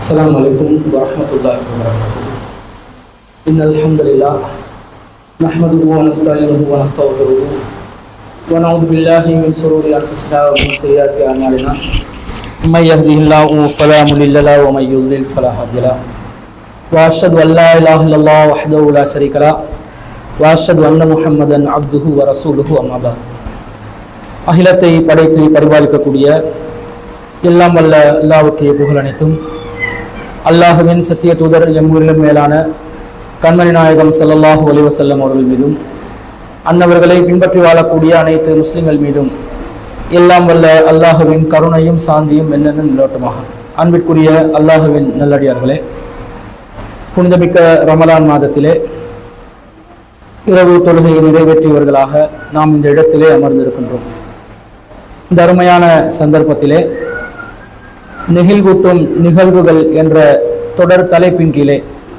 السلام عليكم ورحمة الله وبركاته إن الحمد لله نحمده ونستعينه ونستغفره ونعوذ بالله من شرور أنفسنا ومن سيئات أعمالنا من يهده الله فلا مضل له ومن يضلل فلا هادي له وأشهد أن لا إله إلا الله وحده لا شريك له وأشهد أن محمدا عبده ورسوله أما بعد அகிலத்தை படைத்து பரிபாலிக்கக்கூடிய எல்லாம் வல்ல அல்லாவுக்கே புகழ் அனைத்தும் அல்லாஹுவின் சத்திய தூதர் எம்மூரிலும் மேலான கண்மணி நாயகம் ஸல்லல்லாஹு அலைஹி வஸல்லம் அவர்கள் மீதும் அன்னவர்களை பின்பற்றி வாழக்கூடிய அனைத்து முஸ்லிம்கள் மீதும் எல்லாம் வல்ல அல்லாஹுவின் கருணையும் சாந்தியும் என்னென்ன நிலவட்டமாக அன்பிற்குரிய அல்லாஹுவின் நல்லடியார்களே புனிதமிக்க ரமலான் மாதத்திலே இரவு தொழுகையை நிறைவேற்றியவர்களாக நாம் இந்த இடத்திலே அமர்ந்திருக்கின்றோம் இந்த அருமையான சந்தர்ப்பத்திலே நெகிழ்வூட்டும் நிகழ்வுகள் என்ற தொடர் தலைப்பின் கீழே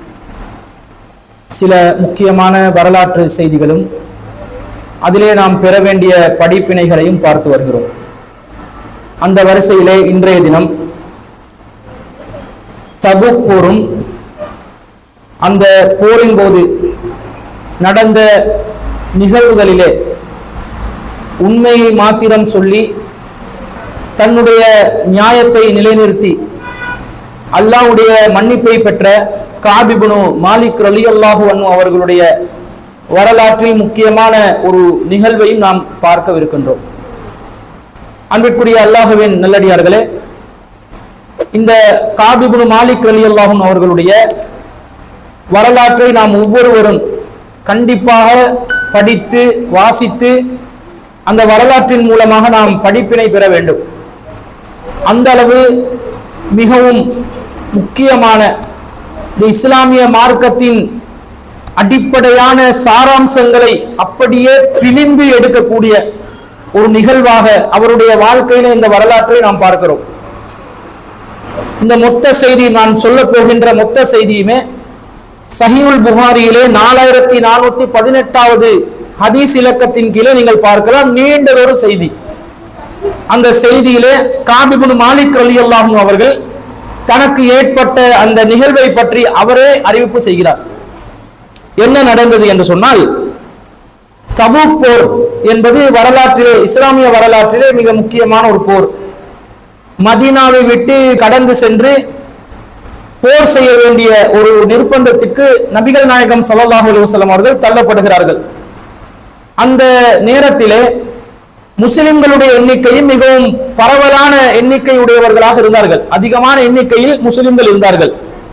சில முக்கியமான வரலாற்று செய்திகளும் அதிலே நாம் பெற வேண்டிய படிப்பினைகளையும் பார்த்து வருகிறோம் அந்த வரிசையிலே இன்றைய தினம் தபுக் போரும் அந்த போரின் போது நடந்த நிகழ்வுகளிலே உண்மையை மாத்திரம் சொல்லி தன்னுடைய நியாயத்தை நிலைநிறுத்தி அல்லாஹ்வுடைய மன்னிப்பை பெற்ற காபிபுனு மாலிக் ரலி அல்லாஹு அனு அவர்களுடைய வரலாற்றில் முக்கியமான ஒரு நிகழ்வையும் நாம் பார்க்கவிருக்கின்றோம் அன்பிற்குரிய அல்லாஹுவின் நல்லடியார்களே இந்த காபிபுனு மாலிக் ரலி அல்லாஹும் அவர்களுடைய வரலாற்றை நாம் ஒவ்வொருவரும் கண்டிப்பாக படித்து வாசித்து அந்த வரலாற்றின் மூலமாக நாம் படிப்பினை பெற வேண்டும் அந்த அளவு மிகவும் முக்கியமான இந்த இஸ்லாமிய மார்க்கத்தின் அடிப்படையான சாராம்சங்களை அப்படியே பிழிந்து எடுக்கக்கூடிய ஒரு நிகழ்வாக அவருடைய வாழ்க்கையில இந்த வரலாற்றை நாம் பார்க்கிறோம் இந்த மொத்த செய்தி நான் சொல்ல போகின்ற மொத்த செய்தியுமே சஹீவுல் புகாரியிலே நாலாயிரத்தி நானூத்தி பதினெட்டாவது ஹதீஸ் இலக்கத்தின் கீழே நீங்கள் பார்க்கலாம் நீண்டதொரு செய்தி அந்த செய்தியிலே காபிபுன் மாலிக் அலி அல்லாஹும் அவர்கள் தனக்கு ஏற்பட்ட அந்த நிகழ்வை பற்றி அவரே அறிவிப்பு செய்கிறார் என்ன நடந்தது என்று சொன்னால் தபூக் போர் என்பது வரலாற்றிலே இஸ்லாமிய வரலாற்றிலே மிக முக்கியமான ஒரு போர் மதீனாவை விட்டு கடந்து சென்று போர் செய்ய வேண்டிய ஒரு நிர்பந்தத்திற்கு நபிகள் நாயகம் ஸல்லல்லாஹு அலைஹி வஸல்லம் அவர்கள் தள்ளப்படுகிறார்கள் அந்த நேரத்திலே முஸ்லிம்களுடைய எண்ணிக்கையும் மிகவும் பரவலான எண்ணிக்கை உடையவர்களாக இருந்தார்கள் அதிகமான எண்ணிக்கையில் முஸ்லிம்கள் இருந்தார்கள்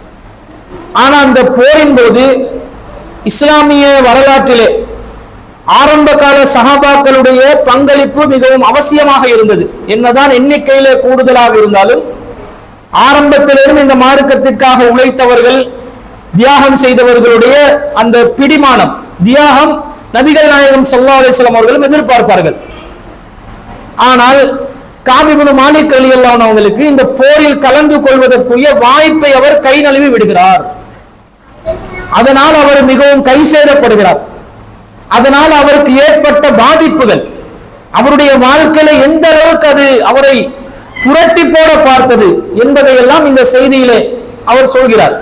ஆனா அந்த போரின் போது இஸ்லாமிய வரலாற்றிலே ஆரம்ப கால சஹாபாக்களுடைய பங்களிப்பு மிகவும் அவசியமாக இருந்தது என்னதான் எண்ணிக்கையில கூடுதலாக இருந்தாலும் ஆரம்பத்திலிருந்து இந்த மார்க்கத்திற்காக உழைத்தவர்கள் தியாகம் செய்தவர்களுடைய அந்த பிடிமானம் தியாகம் நபிகள் நாயகம் சல்லா அலிஸ்லாம் அவர்களும் எதிர்பார்ப்பார்கள் ஆனால் காபிபுனு மாலிக் அலி அவங்களுக்கு இந்த போரில் கலந்து கொள்வதற்குரிய வாய்ப்பை அவர் கை நழுவி விடுகிறார் அதனால் அவர் மிகவும் கை சேதப்படுகிறார் அதனால் அவருக்கு ஏற்பட்ட பாதிப்புகள் அவருடைய வாழ்க்கையில எந்த அளவுக்கு அது அவரை புரட்டி போட பார்த்தது என்பதையெல்லாம் இந்த செய்தியிலே அவர் சொல்கிறார்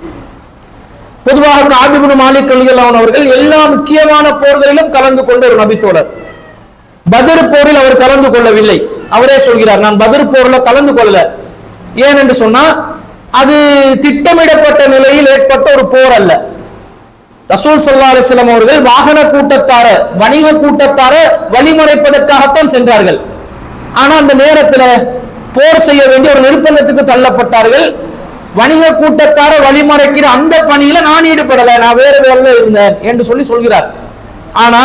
பொதுவாக காபிபுன் மாலிக் அலிகல்லான் அவர்கள் எல்லா முக்கியமான போர்களிலும் கலந்து கொண்ட ஒரு நபித்தோழர் பதர் போரில் அவர் கலந்து கொள்ளவில்லை அவரே சொல்கிறார் நான் பதர் போர்ல கலந்து கொள்ளல ஏன் என்று சொன்னா அது திட்டமிடப்பட்ட நிலையில் ஏற்பட்ட ஒரு போர் அல்ல ரசூல் சல்லா அலிஸ்லாம் அவர்கள் வாகன கூட்டத்தார வணிக கூட்டத்தார வழிமுறைப்பதற்காகத்தான் சென்றார்கள் ஆனா அந்த நேரத்துல போர் செய்ய வேண்டிய ஒரு நிர்பந்தத்துக்கு தள்ளப்பட்டார்கள் வணிக கூட்டத்தார வழிமறைக்கிற அந்த பணியில நான் ஈடுபடல நான் வேற வேலையில இருந்தேன் என்று சொல்லி சொல்கிறார் ஆனா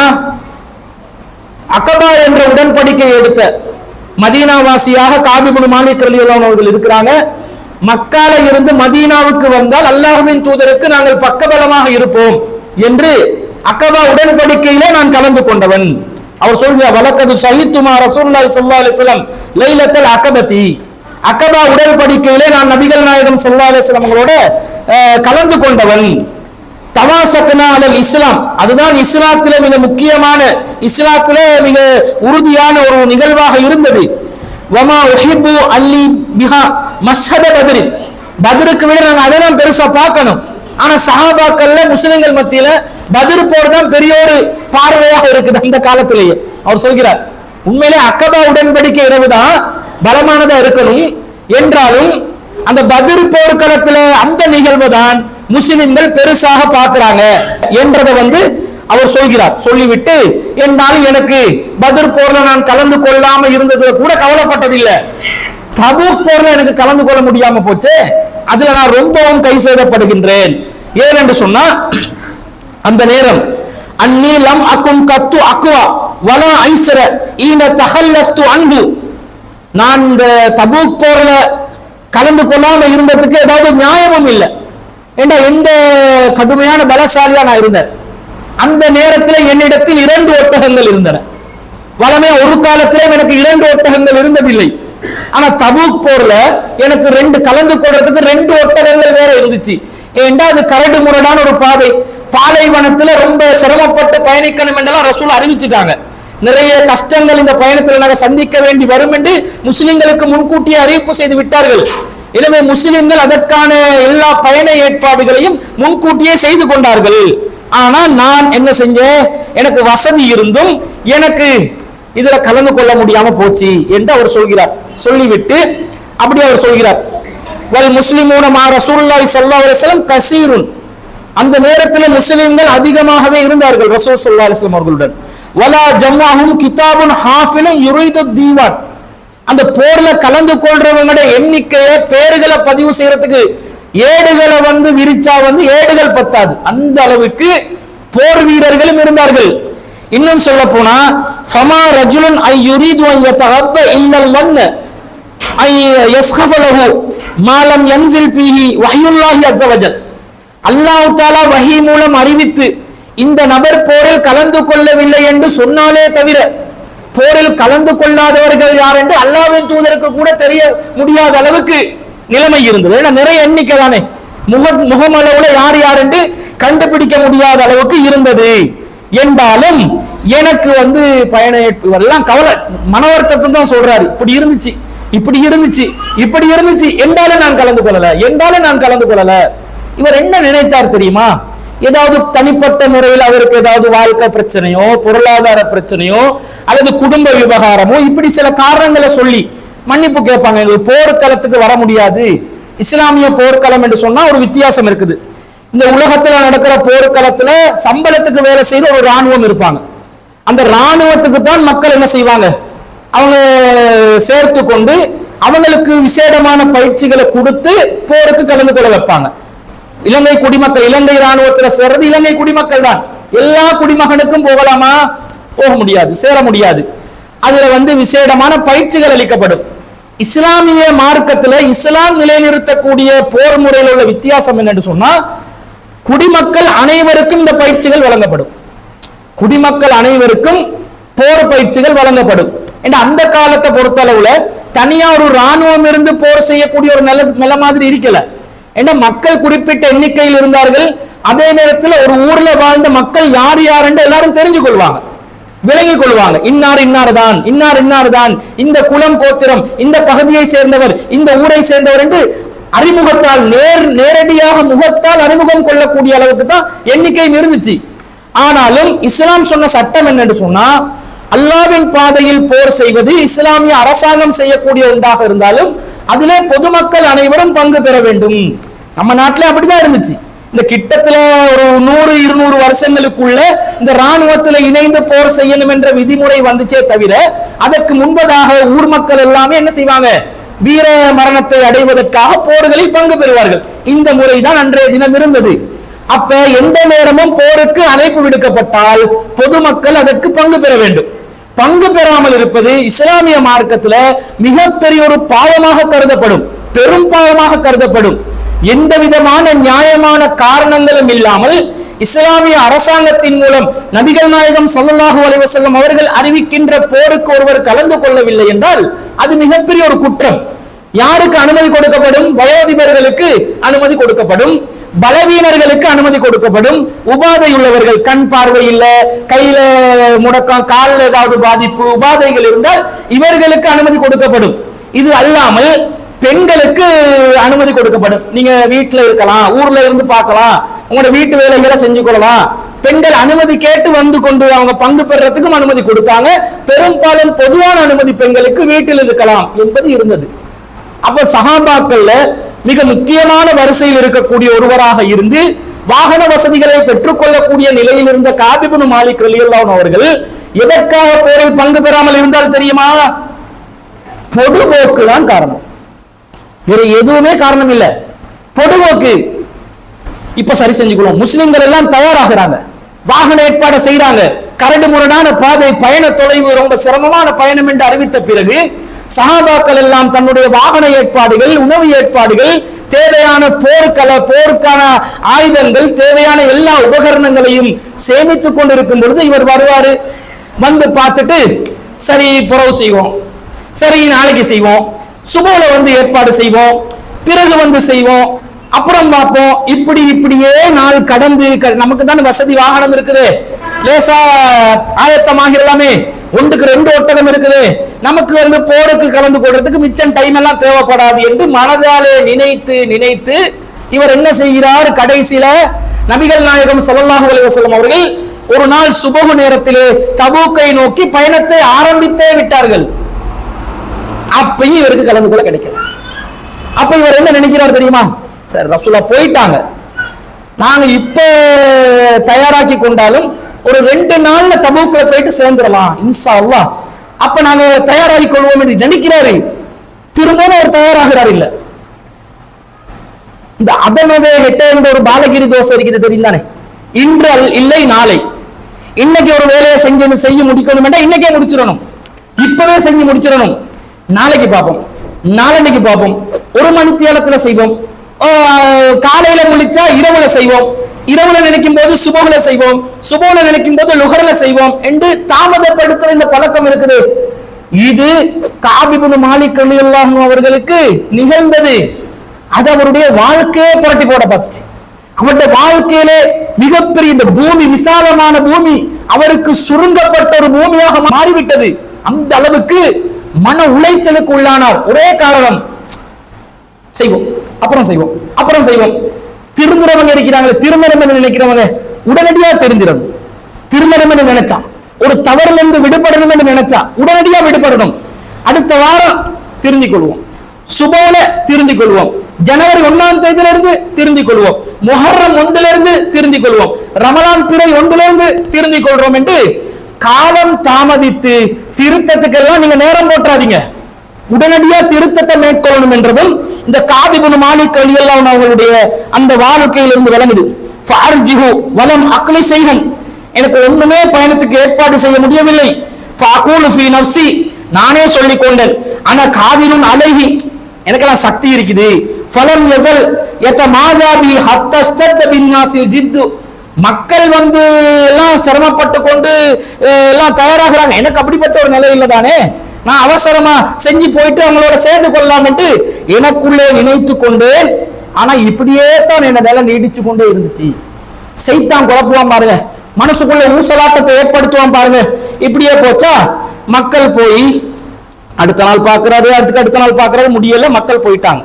அகபா என்ற உடன்படிக்கை எடுத்த மதீனாவாசியாக காபிபுன் மாலிக் அலியுல்லாம் அவர்கள் இருக்கிறாங்க மக்கால இருந்து மதீனாவுக்கு வந்தால் அல்லாஹுவின் தூதருக்கு நாங்கள் பக்கபலமாக இருப்போம் என்று அக்கபா உடன்படிக்கையிலே நான் கலந்து கொண்டவன் அவர் சொல்கிறார் வழக்கது சஹித்துமா ரசூலுல்லாஹி ஸல்லல்லாஹு அலைஹி வஸல்லம் லைலத்தல் அகபதி அக்கபா உடன்படிக்கையிலே நான் நபிகள் நாயகம் ஸல்லல்லாஹு அலைஹி வஸல்லம் அவங்களோட கலந்து கொண்டவன் தவாசக்கனா அலல் இஸ்லாம் அதுதான் இஸ்லாத்திலே மிக முக்கியமான இஸ்லாத்திலே மிக உறுதியான ஒரு நிகழ்வாக இருந்தது வமா உஹிப்பு அல்லி பிஹா மஸ்ஹத பத்ரி பத்ருக்கு விட நாங்க அதை தான் பெருசா பார்க்கணும் ஆனா சஹாபாக்கள்ல முஸ்லிம்கள் மத்தியில பத்ர் போர் தான் பெரிய ஒரு பார்வையாக இருக்குது அந்த காலத்திலேயே அவர் சொல்கிறார் உண்மையிலே அக்கபா உடன்படிக்கை இரவு தான் பலமானதா இருக்கணும் என்றாலும் அந்த பத்ர் போர்க்களத்துல அந்த நிகழ்வு தான் முஸ்லிம்கள் பெருசாக பார்க்கறாங்க என்றதை வந்து அவர் சொல்கிறார் சொல்லிவிட்டு என்னாலும் எனக்கு பத்ர் போர்ல நான் கலந்து கொள்ளாம இருந்ததுல கூட கவலைப்பட்டதில்லை தபூக் போர்ல எனக்கு கலந்து கொள்ள முடியாம போச்சு அதுல நான் ரொம்பவும் கை சேதப்படுகின்றேன் ஏன் என்று சொன்னா அந்த நேரம் அந்நீலம் அக்கும் கத்து அக்குவா வலா ஐசர ஈன தகல்லஃப்து அன்பு நான் இந்த தபூக் போர்ல கலந்து கொள்ளாம இருந்ததுக்கு ஏதாவது நியாயமும் இல்லை ஏண்டா எந்த கடுமையான பலசாலியா நான் இருந்தேன் அந்த நேரத்தில் என்னிடத்தில் இரண்டு ஒட்டகங்கள் இருந்தன வளமே ஒரு காலத்திலே எனக்கு இரண்டு ஒட்டகங்கள் இருந்ததில்லை ஆனா தபூக் போர்ல எனக்கு ரெண்டு கலந்து கொள்றதுக்கு ரெண்டு ஒட்டகங்கள் வேற இருந்துச்சு ஏண்டா அது கரடு முரடான ஒரு பாதை பாலைவனத்துல ரொம்ப சிரமப்பட்டு பயணிக்கணும் என்றெல்லாம் ரசூல் அறிவிச்சிட்டாங்க நிறைய கஷ்டங்கள் இந்த பயணத்தில் நாங்கள் சந்திக்க வேண்டி வரும் என்று முஸ்லிம்களுக்கு முன்கூட்டியே அறிவிப்பு செய்து விட்டார்கள் எனவே முஸ்லிம்கள் அதற்கான எல்லா பயண ஏற்பாடுகளையும் முன்கூட்டியே செய்து கொண்டார்கள் ஆனால் நான் என்ன செஞ்சேன் எனக்கு வசதி இருந்தும் எனக்கு இதுல கலந்து கொள்ள முடியாம போச்சு என்று அவர் சொல்கிறார் சொல்லிவிட்டு அப்படி அவர் சொல்கிறார் வல் முஸ்லிமூன மா ரசூலுல்லாஹி ஸல்லல்லாஹு அலைஹி வஸல்லம் கசீருன் அந்த நேரத்தில் முஸ்லிம்கள் அதிகமாகவே இருந்தார்கள் ரசூல் ஸல்லல்லாஹு அலைஹி வஸல்லம் அவர்களுடன் வலா ஜம்மாஹும் கிதாபுன் ஹாஃபிலும் யுரீது தீவான் அந்த போர்ல கலந்து கொள்றவங்களோட எண்ணிக்கையை பேர்களை பதிவு செய்யறதுக்கு ஏடுகளை வந்து விரிச்சா வந்து ஏடுகள் பத்தாது அந்த அளவுக்கு போர் வீரர்களும் இருந்தார்கள் இன்னும் சொல்ல போனா ஃபமா ரஜுலுன் ஐ யுரீது அன் யதஹப்ப இல்லல் மன்ன ஐ யஸ்கஃப லஹு மா லம் யன்சில் ஃபீஹி வஹ்யுல்லாஹி அஸ்ஸ வஜல் அல்லாஹ் தஆலா வஹி மூலம் அறிவித்து இந்த நபர் போரில் கலந்து கொள்ளவில்லை என்று சொன்னாலே தவிர போரில் கலந்து கொள்ளாதவர்கள் யார் என்று அல்லாஹ்வின் தூதருக்கு கூட தெரிய முடியாத அளவுக்கு நிலைமை இருந்தது ஏன்னா நிறைய எண்ணிக்கை தானே முக முகமளவுல யார் யார் என்று கண்டுபிடிக்க முடியாத அளவுக்கு இருந்தது என்றாலும் எனக்கு வந்து பயண ஏற்பு எல்லாம் கவலை மன வருத்தத்தை தான் சொல்றாரு இப்படி இருந்துச்சு இப்படி இருந்துச்சு இப்படி இருந்துச்சு என்றாலும் நான் கலந்து கொள்ளல என்றாலும் நான் கலந்து கொள்ளல இவர் என்ன நினைத்தார் தெரியுமா ஏதாவது தனிப்பட்ட முறையில் அவருக்கு ஏதாவது வாழ்க்கை பிரச்சனையோ பொருளாதார பிரச்சனையோ அல்லது குடும்ப விவகாரமோ இப்படி சில காரணங்களை சொல்லி மன்னிப்பு கேட்பாங்க எங்களுக்கு போர்க்களத்துக்கு வர முடியாது இஸ்லாமிய போர்க்களம் என்று சொன்னா ஒரு வித்தியாசம் இருக்குது இந்த உலகத்துல நடக்கிற போர்க்களத்துல சம்பளத்துக்கு வேலை செய்த ஒரு ராணுவம் இருப்பாங்க அந்த ராணுவத்துக்கு தான் மக்கள் என்ன செய்வாங்க அவங்க சேர்த்து கொண்டு அவங்களுக்கு விசேடமான பயிற்சிகளை கொடுத்து போருக்கு கலந்து கொள்ள வைப்பாங்க இலங்கை குடிமக்கள் இலங்கை ராணுவத்துல சேர்றது இலங்கை குடிமக்கள் தான் எல்லா குடிமகனுக்கும் போகலாமா போக முடியாது சேர முடியாது அதுல வந்து விசேடமான பயிற்சிகள் அளிக்கப்படும் இஸ்லாமிய மார்க்கத்துல இஸ்லாம் நிலைநிறுத்தக்கூடிய போர் முறையில் உள்ள வித்தியாசம் என்னன்னு சொன்னா குடிமக்கள் அனைவருக்கும் இந்த பயிற்சிகள் வழங்கப்படும் குடிமக்கள் அனைவருக்கும் போர் பயிற்சிகள் வழங்கப்படும் ஏன்னா அந்த காலத்தை பொறுத்தளவுல தனியா ஒரு ராணுவம் இருந்து போர் செய்யக்கூடிய ஒரு நில நில மாதிரி இருக்கல ஏன்னா மக்கள் குறிப்பிட்ட எண்ணிக்கையில் இருந்தார்கள் அதே நேரத்தில் ஒரு ஊர்ல வாழ்ந்த மக்கள் யார் யார் என்று எல்லாரும் தெரிஞ்சு கொள்வாங்க விளங்கிக் கொள்வாங்க இன்னார் இன்னார் தான் இன்னார் இன்னார் தான் இந்த குலம் கோத்திரம் இந்த பகுதியை சேர்ந்தவர் இந்த ஊரை சேர்ந்தவர் என்று அறிமுகத்தால் நேர் நேரடியாக முகத்தால் அறிமுகம் கொள்ளக்கூடிய அளவுக்கு தான் எண்ணிக்கையும் இருந்துச்சு ஆனாலும் இஸ்லாம் சொன்ன சட்டம் என்னன்னு சொன்னா அல்லாவின் பாதையில் போர் செய்வது இஸ்லாமிய அரசாங்கம் செய்யக்கூடிய ஒன்றாக இருந்தாலும் அதிலே பொதுமக்கள் அனைவரும் பங்கு பெற வேண்டும் நம்ம நாட்டிலே அப்படிதான் இருந்துச்சு இந்த கிட்டத்துல ஒரு நூறு இருநூறு வருஷங்களுக்குள்ள இந்த ராணுவத்துல இணைந்து போர் செய்யணும் என்ற விதிமுறை வந்துச்சே தவிர அதற்கு முன்பதாக ஊர் மக்கள் எல்லாமே என்ன செய்வாங்க வீர மரணத்தை அடைவதற்காக போர்களில் பங்கு பெறுவார்கள் இந்த முறைதான் அன்றைய தினம் இருந்தது அப்ப எந்த நேரமும் போருக்கு அழைப்பு விடுக்கப்பட்டால் பொதுமக்கள் அதற்கு பங்கு பெற வேண்டும் பங்கு பெறாமல் இருப்பது இஸ்லாமிய மார்க்கத்துல மிகப்பெரிய ஒரு பாவமாக கருதப்படும் பெரும் பாவமாக கருதப்படும் எந்த விதமான நியாயமான காரணங்களும் இல்லாமல் இஸ்லாமிய அரசாங்கத்தின் மூலம் நபிகள் நாயகம் ஸல்லல்லாஹு அலைஹி வஸல்லம் அவர்கள் அறிவிக்கின்ற போருக்கு ஒருவர் கலந்து கொள்ளவில்லை என்றால் அது மிகப்பெரிய ஒரு குற்றம் யாருக்கு அனுமதி கொடுக்கப்படும் வயோதிபர்களுக்கு அனுமதி கொடுக்கப்படும் பலவீனர்களுக்கு அனுமதி கொடுக்கப்படும் உபாதை உள்ளவர்கள் கண் பார்வை இல்ல கையில முடக்கம் காலில் ஏதாவது பாதிப்பு உபாதைகள் இருந்தால் இவர்களுக்கு அனுமதி கொடுக்கப்படும் இது அல்லாமல் பெண்களுக்கு அனுமதி கொடுக்கப்படும் நீங்க வீட்டுல இருக்கலாம் ஊர்ல இருந்து பார்க்கலாம் உங்களோட வீட்டு வேலைகளை செஞ்சு கொள்ளலாம் பெண்கள் அனுமதி கேட்டு வந்து கொண்டு அவங்க பங்கு பெறறதுக்கும் அனுமதி கொடுத்தாங்க பெரும்பாலும் பொதுவான அனுமதி பெண்களுக்கு வீட்டில் இருக்கலாம் என்பது இருந்தது அப்ப சஹாபாக்கள்ல மிக முக்கியமான வரிசையில் இருக்கக்கூடிய ஒருவராக இருந்து வாகன வசதிகளை பெற்றுக்கொள்ளக்கூடிய நிலையில் இருந்த காபிபுன் மாலிக் ரலியல்லாஹு அவர்கள் எதற்காக போரில் பங்கு பெறாமல் இருந்தால் தெரியுமா பொடுபோக்கு தான் காரணம் வேற எதுவுமே காரணம் இல்ல பொடுபோக்கு இப்ப சரி செஞ்சுக்கணும் முஸ்லிம்கள் எல்லாம் தயாராகிறாங்க வாகன ஏற்பாடு செய்யறாங்க கரடு முரடான பாதை பயண தொலைவு ரொம்ப சிரமமான பயணம் என்று அறிவித்த பிறகு சஹாபாக்கள் எல்லாம் தன்னுடைய வாகன ஏற்பாடுகள் உணவு ஏற்பாடுகள் தேவையான போர்க்கள போருக்கான ஆயுதங்கள் தேவையான எல்லா உபகரணங்களையும் சேமித்துக் கொண்டிருக்கும் பொழுது இவர் வருவாரு வந்து பார்த்துட்டு சரி புறவு செய்வோம் சரி நாளைக்கு செய்வோம் சுபோல வந்து ஏற்பாடு செய்வோம் பிறகு வந்து செய்வோம் அப்புறம் பார்ப்போம் இப்படி இப்படியே நாள் கடந்து க- நமக்கு தானே வசதி வாகனம் இருக்குது லேசா ஆயத்தமாகிடலாமே ஒன்றுக்கு ரெண்டு ஒட்டகம் இருக்குது நமக்கு வந்து போருக்கு கலந்து கொள்றதுக்கு மிச்சம் டைம் எல்லாம் தேவைப்படாது என்று மனதாலே நினைத்து நினைத்து இவர் என்ன செய்கிறார் கடைசியில நபிகள் நாயகம் ஸல்லல்லாஹு அலைஹி வஸல்லம் அவர்கள் ஒரு நாள் சுபகு நேரத்திலே தபூக்கை நோக்கி பயணத்தை ஆரம்பித்தே விட்டார்கள் அப்பயும் இவருக்கு கலந்து கொள்ள கிடைக்கல அப்ப இவர் என்ன நினைக்கிறார் தெரியுமா சார் ரசூலா போயிட்டாங்க நாங்க இப்ப தயாராக்கி கொண்டாலும் ஒரு ரெண்டு நாள்ல தபூக்குல போயிட்டு சேர்ந்துடலாம் இன்ஷா அல்லாஹ் அப்ப நாங்க தயாராகி கொள்வோம் என்று நினைக்கிறாரு திரும்பவும் அவர் தயாராகிறார் இல்ல இந்த அதனவே ஹெட்ட என்ற ஒரு பாலகிரி தோசை இருக்குது தெரியுந்தானே இன்று அல்- இல்லை நாளை இன்னைக்கு ஒரு வேலையை செஞ்சு செய்ய முடிக்கணும் என்றா இன்னைக்கே முடிச்சிடணும் இப்பவே செஞ்சு முடிச்சிடணும் நாளைக்கு பார்ப்போம் நாளன்னைக்கு பார்ப்போம் ஒரு மணித்தியாலத்துல செய்வோம் ஆஹ் காலையில முடிச்சா இரவுல செய்வோம் இரவுல நினைக்கும் போது சுபகுல செய்வோம் சுபகுல நினைக்கும் போது லுகர்ல செய்வோம் என்று தாமதப்படுத்துற இந்த பழக்கம் இருக்குது இது காபிபுன் மாலிக் ரலியல்லாஹு அவர்களுக்கு நிகழ்ந்தது அது அவருடைய வாழ்க்கையே புரட்டி போட பார்த்துச்சு அவருடைய வாழ்க்கையிலே மிகப்பெரிய இந்த பூமி விசாலமான பூமி அவருக்கு சுருங்கப்பட்ட ஒரு பூமியாக மாறிவிட்டது அந்த அளவுக்கு மன உளைச்சலுக்கு உள்ளானார் ஒரே காரணம் செய்வோம் அப்புறம் செய்வோம் அப்புறம் செய்வோம் திருந்துறவங்க இருக்கிறாங்களே திருமணம் என்று நினைக்கிறவங்க உடனடியா தெரிஞ்சிடணும் திருமணம் என்று நினைச்சா ஒரு தவறுல இருந்து விடுபடணும் என்று நினைச்சா உடனடியா விடுபடணும் அடுத்த வாரம் திருந்திக் கொள்வோம் சுபோல திருந்திக் கொள்வோம் ஜனவரி ஒன்னாம் தேதியில இருந்து திருந்திக் கொள்வோம் முஹர்ரம் ஒன்றுல இருந்து திருந்திக் கொள்வோம் ரமலான் பிறை ஒன்றுல இருந்து திருந்திக் கொள்றோம் என்று காலம் தாமதித்து திருத்தத்துக்கெல்லாம் நீங்க நேரம் போட்டுறாதீங்க உடனடியா திருத்தத்தை மேற்கொள்ளணும் என்றதும் இந்த காபிபுன் மாலிக் ரலியல்லாஹு அவர்களுடைய அந்த வாழ்க்கையிலிருந்து விளங்குது ஃபார்ஜிஹு வலம் அக்லி செய்கும் எனக்கு ஒண்ணுமே பயணத்துக்கு ஏற்பாடு செய்ய முடியவில்லை ஃபாகூலு ஃபீ நஃப்ஸி நானே சொல்லிக் கொண்டேன் ஆனா காதிரும் அலைஹி எனக்கெல்லாம் சக்தி இருக்குது ஃபலம் யஸல் யதமாதாபி ஹத்தஸ்தத் பின்னாசில் ஜித்து மக்கள் வந்து எல்லாம் சிரமப்பட்டு கொண்டு அஹ், எல்லாம் தயாராகிறாங்க எனக்கு அப்படிப்பட்ட ஒரு நிலை இல்லை தானே நான் அவசரமா செஞ்சு போயிட்டு அவங்களோட சேர்ந்து கொள்ளலாம் என்று எனக்குள்ளே நினைத்து கொண்டேன் ஆனா இப்படியே தான் என்ன நிலை நீடிச்சு கொண்டே இருந்துச்சு செய்தான் குழப்புவான் பாருங்க மனசுக்குள்ள ஊசலாட்டத்தை ஏற்படுத்துவான் பாருங்க இப்படியே போச்சா மக்கள் போய் அடுத்த நாள் பார்க்கறாரு அடுத்துக்கு அடுத்த நாள் பார்க்கறாரு முடியல மக்கள் போயிட்டாங்க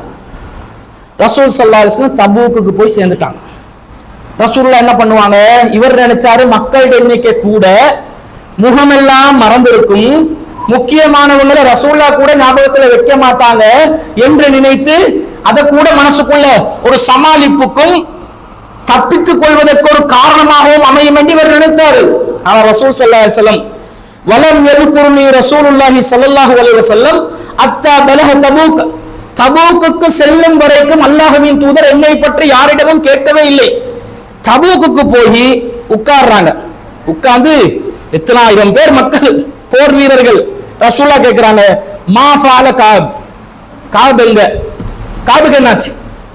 ரசூல் சல்லா அலிஸ்லாம் தபூக்குக்கு போய் சேர்ந்துட்டாங்க ரசூல்லா என்ன பண்ணுவாங்க இவர் நினைச்சாரு மக்களுடைய எண்ணிக்கை கூட முகமெல்லாம் மறந்திருக்கும் முக்கியமானவங்களை ரசூல்லா கூட ஞாபகத்துல வைக்க மாட்டாங்க என்று நினைத்து அதை கூட மனசுக்குள்ள ஒரு சமாளிப்புக்கும் தப்பித்துக் கொள்வதற்கு ஒரு காரணமாகவும் அமையும் என்று இவர் நினைத்தாரு ஆனா ரசூல் ஸல்லல்லாஹு அலைஹி வஸல்லம் வலம் எதுக்குருணி ரசூலுல்லாஹி ஸல்லல்லாஹு அலைஹி வஸல்லம் அத்தா பலஹ தபூக் தபூக்குக்கு செல்லும் வரைக்கும் அல்லாஹ்வின் தூதர் என்னை பற்றி யாரிடமும் கேட்கவே இல்லை தபூக்குக்கு போய் உட்கார்றாங்க உட்கார்ந்து எத்தனாயிரம் பேர் மக்கள் போர் வீரர்கள் ரசூல்லா கேட்கிறாங்க மா ஃபால காப் காப் எங்க காபுக்கு என்னாச்சு